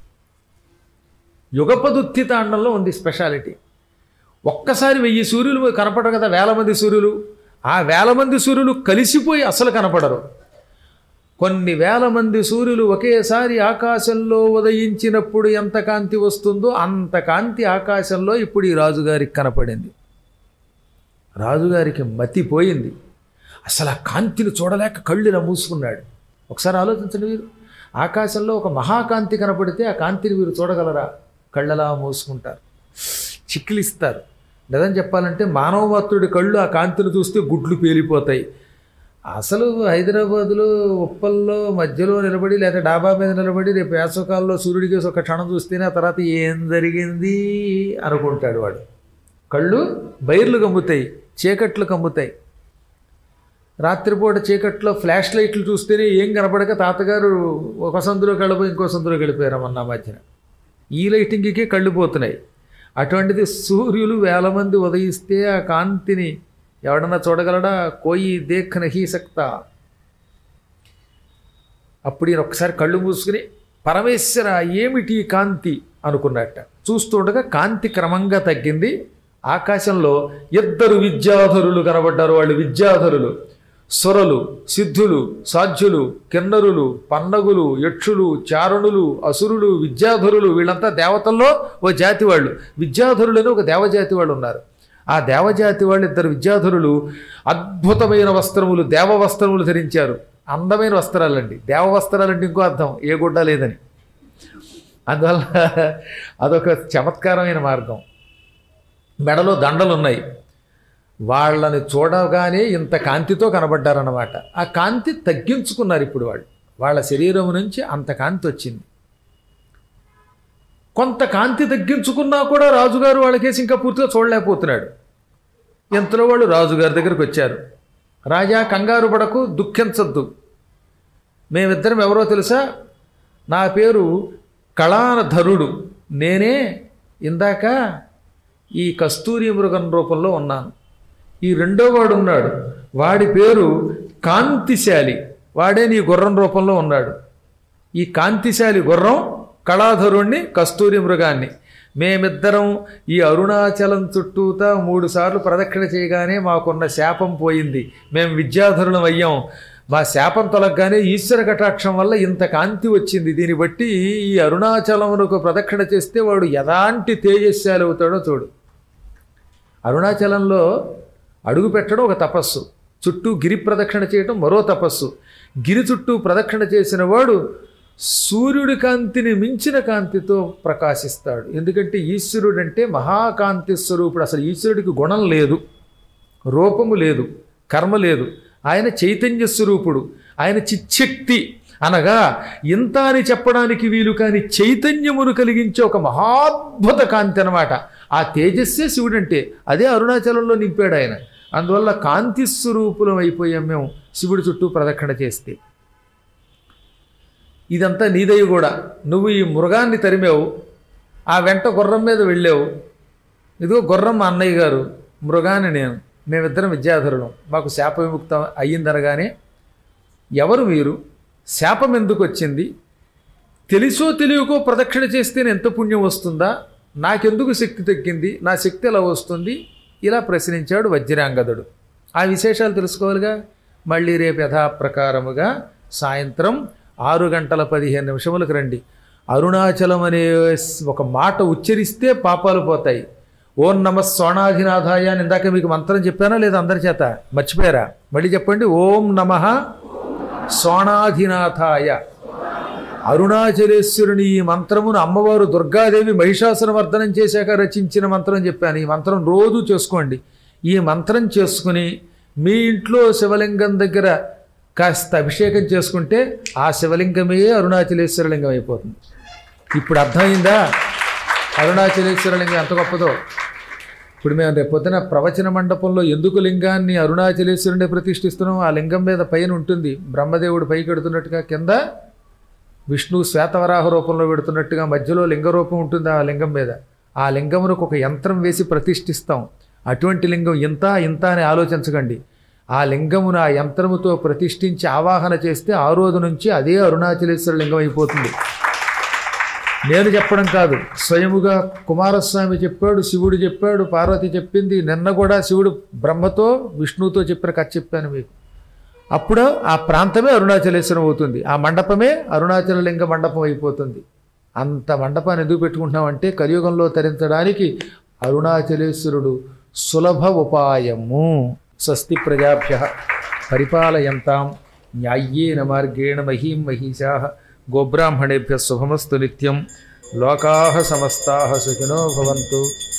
యుగపదుత్థిత అండంలో ఉంది స్పెషాలిటీ ఒక్కసారి వెయ్యి సూర్యులు కనపడరు కదా వేల మంది సూర్యులు ఆ వేల మంది సూర్యులు కలిసిపోయి అసలు కనపడరు కొన్ని వేల మంది సూర్యులు ఒకేసారి ఆకాశంలో ఉదయించినప్పుడు ఎంత కాంతి వస్తుందో అంత కాంతి ఆకాశంలో ఇప్పుడు ఈ రాజుగారికి కనపడింది రాజుగారికి మతిపోయింది అసలు ఆ కాంతిని చూడలేక కళ్ళు ఇలా మూసుకున్నాడు ఒకసారి ఆలోచించండి మీరు ఆకాశంలో ఒక మహాకాంతి కనపడితే ఆ కాంతిని మీరు చూడగలరా కళ్ళలా మూసుకుంటారు చిక్కిలిస్తారు నిజం చెప్పాలంటే మానవమాత్రుడి కళ్ళు ఆ కాంతిని చూస్తే గుడ్లు పేలిపోతాయి అసలు హైదరాబాదులో ఉప్పల్లో మధ్యలో నిలబడి లేదా డాబా మీద నిలబడి రేపు వేసవకాలంలో సూర్యుడికి ఒక క్షణం చూస్తేనే ఆ తర్వాత ఏం జరిగింది అనుకుంటాడు వాడు కళ్ళు బైర్లు కమ్ముతాయి చీకట్లు కమ్ముతాయి రాత్రిపూట చీకట్లో ఫ్లాష్ లైట్లు చూస్తేనే ఏం కనపడక తాతగారు ఒక సందులోకి వెళ్ళిపోయి ఇంకో సందులోకి వెళ్ళిపోయారు మొన్న మధ్యన ఈ లైటింగ్కి కళ్ళు పోతున్నాయి అటువంటిది సూర్యులు వేల మంది ఉదయిస్తే ఆ కాంతిని ఎవడన్నా చూడగలడా కోయి దేఖ్ నహీ సక్తా అప్పుడు ఈయన ఒక్కసారి కళ్ళు మూసుకుని పరమేశ్వర ఏమిటి ఈ కాంతి అనుకున్నట్ట చూస్తుండగా కాంతి క్రమంగా తగ్గింది ఆకాశంలో ఇద్దరు విద్యాధరులు కనబడ్డారు వాళ్ళు విద్యాధరులు సురలు సిద్ధులు సాధ్యులు కిన్నరులు పన్నగులు యక్షులు చారణులు అసురులు విద్యాధరులు వీళ్ళంతా దేవతల్లో ఓ జాతి వాళ్ళు విద్యాధరులని ఒక దేవజాతి వాళ్ళు ఉన్నారు ఆ దేవజాతి వాళ్ళు ఇద్దరు విద్యాధరులు అద్భుతమైన వస్త్రములు దేవ వస్త్రములు ధరించారు అందమైన వస్త్రాలండి దేవ వస్త్రాలంటే ఇంకో అర్థం ఏ గుడ్డ లేదని అందువల్ల అదొక చమత్కారమైన మార్గం మెడలో దండలు ఉన్నాయి వాళ్ళని చూడగానే ఇంత కాంతితో కనబడ్డారన్నమాట ఆ కాంతి తగ్గించుకున్నారు ఇప్పుడు వాళ్ళు వాళ్ళ శరీరం నుంచి అంత కాంతి వచ్చింది కొంత కాంతి తగ్గించుకున్నా కూడా రాజుగారు వాళ్ళకేసి ఇంకా పూర్తిగా చూడలేకపోతున్నాడు ఇంతలో వాళ్ళు రాజుగారి దగ్గరికి వచ్చారు రాజా కంగారు పడకు దుఃఖించద్దు మేమిద్దరం ఎవరో తెలుసా నా పేరు కళాధరుడు నేనే ఇందాక ఈ కస్తూరి మృగం రూపంలో ఉన్నాను ఈ రెండో వాడు ఉన్నాడు వాడి పేరు కాంతిశాలి వాడే నీ గుర్రం రూపంలో ఉన్నాడు ఈ కాంతిశాలి గుర్రం కళాధరుణ్ణి కస్తూరి మృగాన్ని మేమిద్దరం ఈ అరుణాచలం చుట్టూతా మూడు సార్లు ప్రదక్షిణ చేయగానే మాకున్న శాపం పోయింది మేము విద్యాధరులం అయ్యాం మా శాపం తొలగగానే ఈశ్వర కటాక్షం వల్ల ఇంత కాంతి వచ్చింది దీన్ని బట్టి ఈ అరుణాచలమునకు ప్రదక్షిణ చేస్తే వాడు ఎలాంటి తేజస్శాలి అవుతాడో చూడు అరుణాచలంలో అడుగు పెట్టడం ఒక తపస్సు చుట్టూ గిరి ప్రదక్షిణ చేయడం మరో తపస్సు గిరి చుట్టూ ప్రదక్షిణ చేసిన వాడు సూర్యుడి కాంతిని మించిన కాంతితో ప్రకాశిస్తాడు ఎందుకంటే ఈశ్వరుడు అంటే మహాకాంతి స్వరూపుడు అసలు ఈశ్వరుడికి గుణం లేదు రూపము లేదు కర్మ లేదు ఆయన చైతన్య స్వరూపుడు ఆయన చిచ్చక్తి అనగా ఇంత అని చెప్పడానికి వీలు కాని చైతన్యమును కలిగించే ఒక మహాద్భుత కాంతి అనమాట ఆ తేజస్సే శివుడంటే అదే అరుణాచలంలో నింపాడు ఆయన అందువల్ల కాంతి స్వరూపులం అయిపోయాం మేము శివుడి చుట్టూ ప్రదక్షిణ చేస్తే ఇదంతా నీదయ్య కూడా నువ్వు ఈ మృగాన్ని తరిమావు ఆ వెంట గుర్రం మీద వెళ్ళావు ఇదిగో గుర్రం మా అన్నయ్య గారు మృగాన్ని నేను మేమిద్దరం విద్యాధరులం మాకు శాప విముక్తం అయ్యిందనగానే ఎవరు మీరు శాపం ఎందుకు వచ్చింది తెలుసో తెలియకో ప్రదక్షిణ చేస్తే ఎంత పుణ్యం వస్తుందా నాకెందుకు శక్తి తగ్గింది నా శక్తి ఎలా వస్తుంది ఇలా ప్రశ్నించాడు వజ్రాంగదుడు ఆ విశేషాలు తెలుసుకోవాలిగా మళ్ళీ రేపు యథాప్రకారముగా సాయంత్రం ఆరు గంటల పదిహేను నిమిషములకు రండి అరుణాచలం అనే ఒక మాట ఉచ్చరిస్తే పాపాలు పోతాయి ఓం నమ సోణాధినాథాయ అని ఇందాక మీకు మంత్రం చెప్పానా లేదా అందరి చేత మర్చిపోయారా మళ్ళీ చెప్పండి ఓం నమ సోణాధినాథాయ అరుణాచలేశ్వరుని ఈ మంత్రమును అమ్మవారు దుర్గాదేవి మహిషాసుర వర్ధనం చేశాక రచించిన మంత్రం చెప్పాను ఈ మంత్రం రోజు చేసుకోండి ఈ మంత్రం చేసుకుని మీ ఇంట్లో శివలింగం దగ్గర కాస్త అభిషేకం చేసుకుంటే ఆ శివలింగమే అరుణాచలేశ్వర లింగం అయిపోతుంది ఇప్పుడు అర్థమైందా అరుణాచలేశ్వర లింగం ఎంత గొప్పదో ఇప్పుడు మేము రేపు పొద్దున ప్రవచన మండపంలో ఎందుకు లింగాన్ని అరుణాచలేశ్వరుడే ప్రతిష్ఠిస్తున్నాం ఆ లింగం మీద పైన ఉంటుంది బ్రహ్మదేవుడు పైకి పెడుతున్నట్టుగా కింద విష్ణువు శ్వేతవరాహ రూపంలో పెడుతున్నట్టుగా మధ్యలో లింగ రూపం ఉంటుంది ఆ లింగం మీద ఆ లింగమునకు ఒక యంత్రం వేసి ప్రతిష్ఠిస్తాం అటువంటి లింగం ఇంత ఇంత అని ఆలోచించకండి ఆ లింగమును ఆ యంత్రముతో ప్రతిష్ఠించి ఆవాహన చేస్తే ఆ రోజు నుంచి అదే అరుణాచలేశ్వర లింగం అయిపోతుంది నేను చెప్పడం కాదు స్వయముగా కుమారస్వామి చెప్పాడు శివుడు చెప్పాడు పార్వతి చెప్పింది నిన్న కూడా శివుడు బ్రహ్మతో విష్ణువుతో చెప్పిన కథ చెప్పాను మీకు అప్పుడు ఆ ప్రాంతమే అరుణాచలేశ్వరం అవుతుంది ఆ మండపమే అరుణాచల లింగ మండపం అయిపోతుంది అంత మండపాన్ని ఎందుకు పెట్టుకుంటున్నామంటే కలియుగంలో తరించడానికి అరుణాచలేశ్వరుడు సులభ ఉపాయము స్వస్తి ప్రజాభ్య పరిపాలయంతాం న్యాయ్యేన మార్గేణ మహీం మహిషా గోబ్రాహ్మణేభ్య శుభమస్తు నిత్యం లోకా సమస్తా సుఖినో భవంతు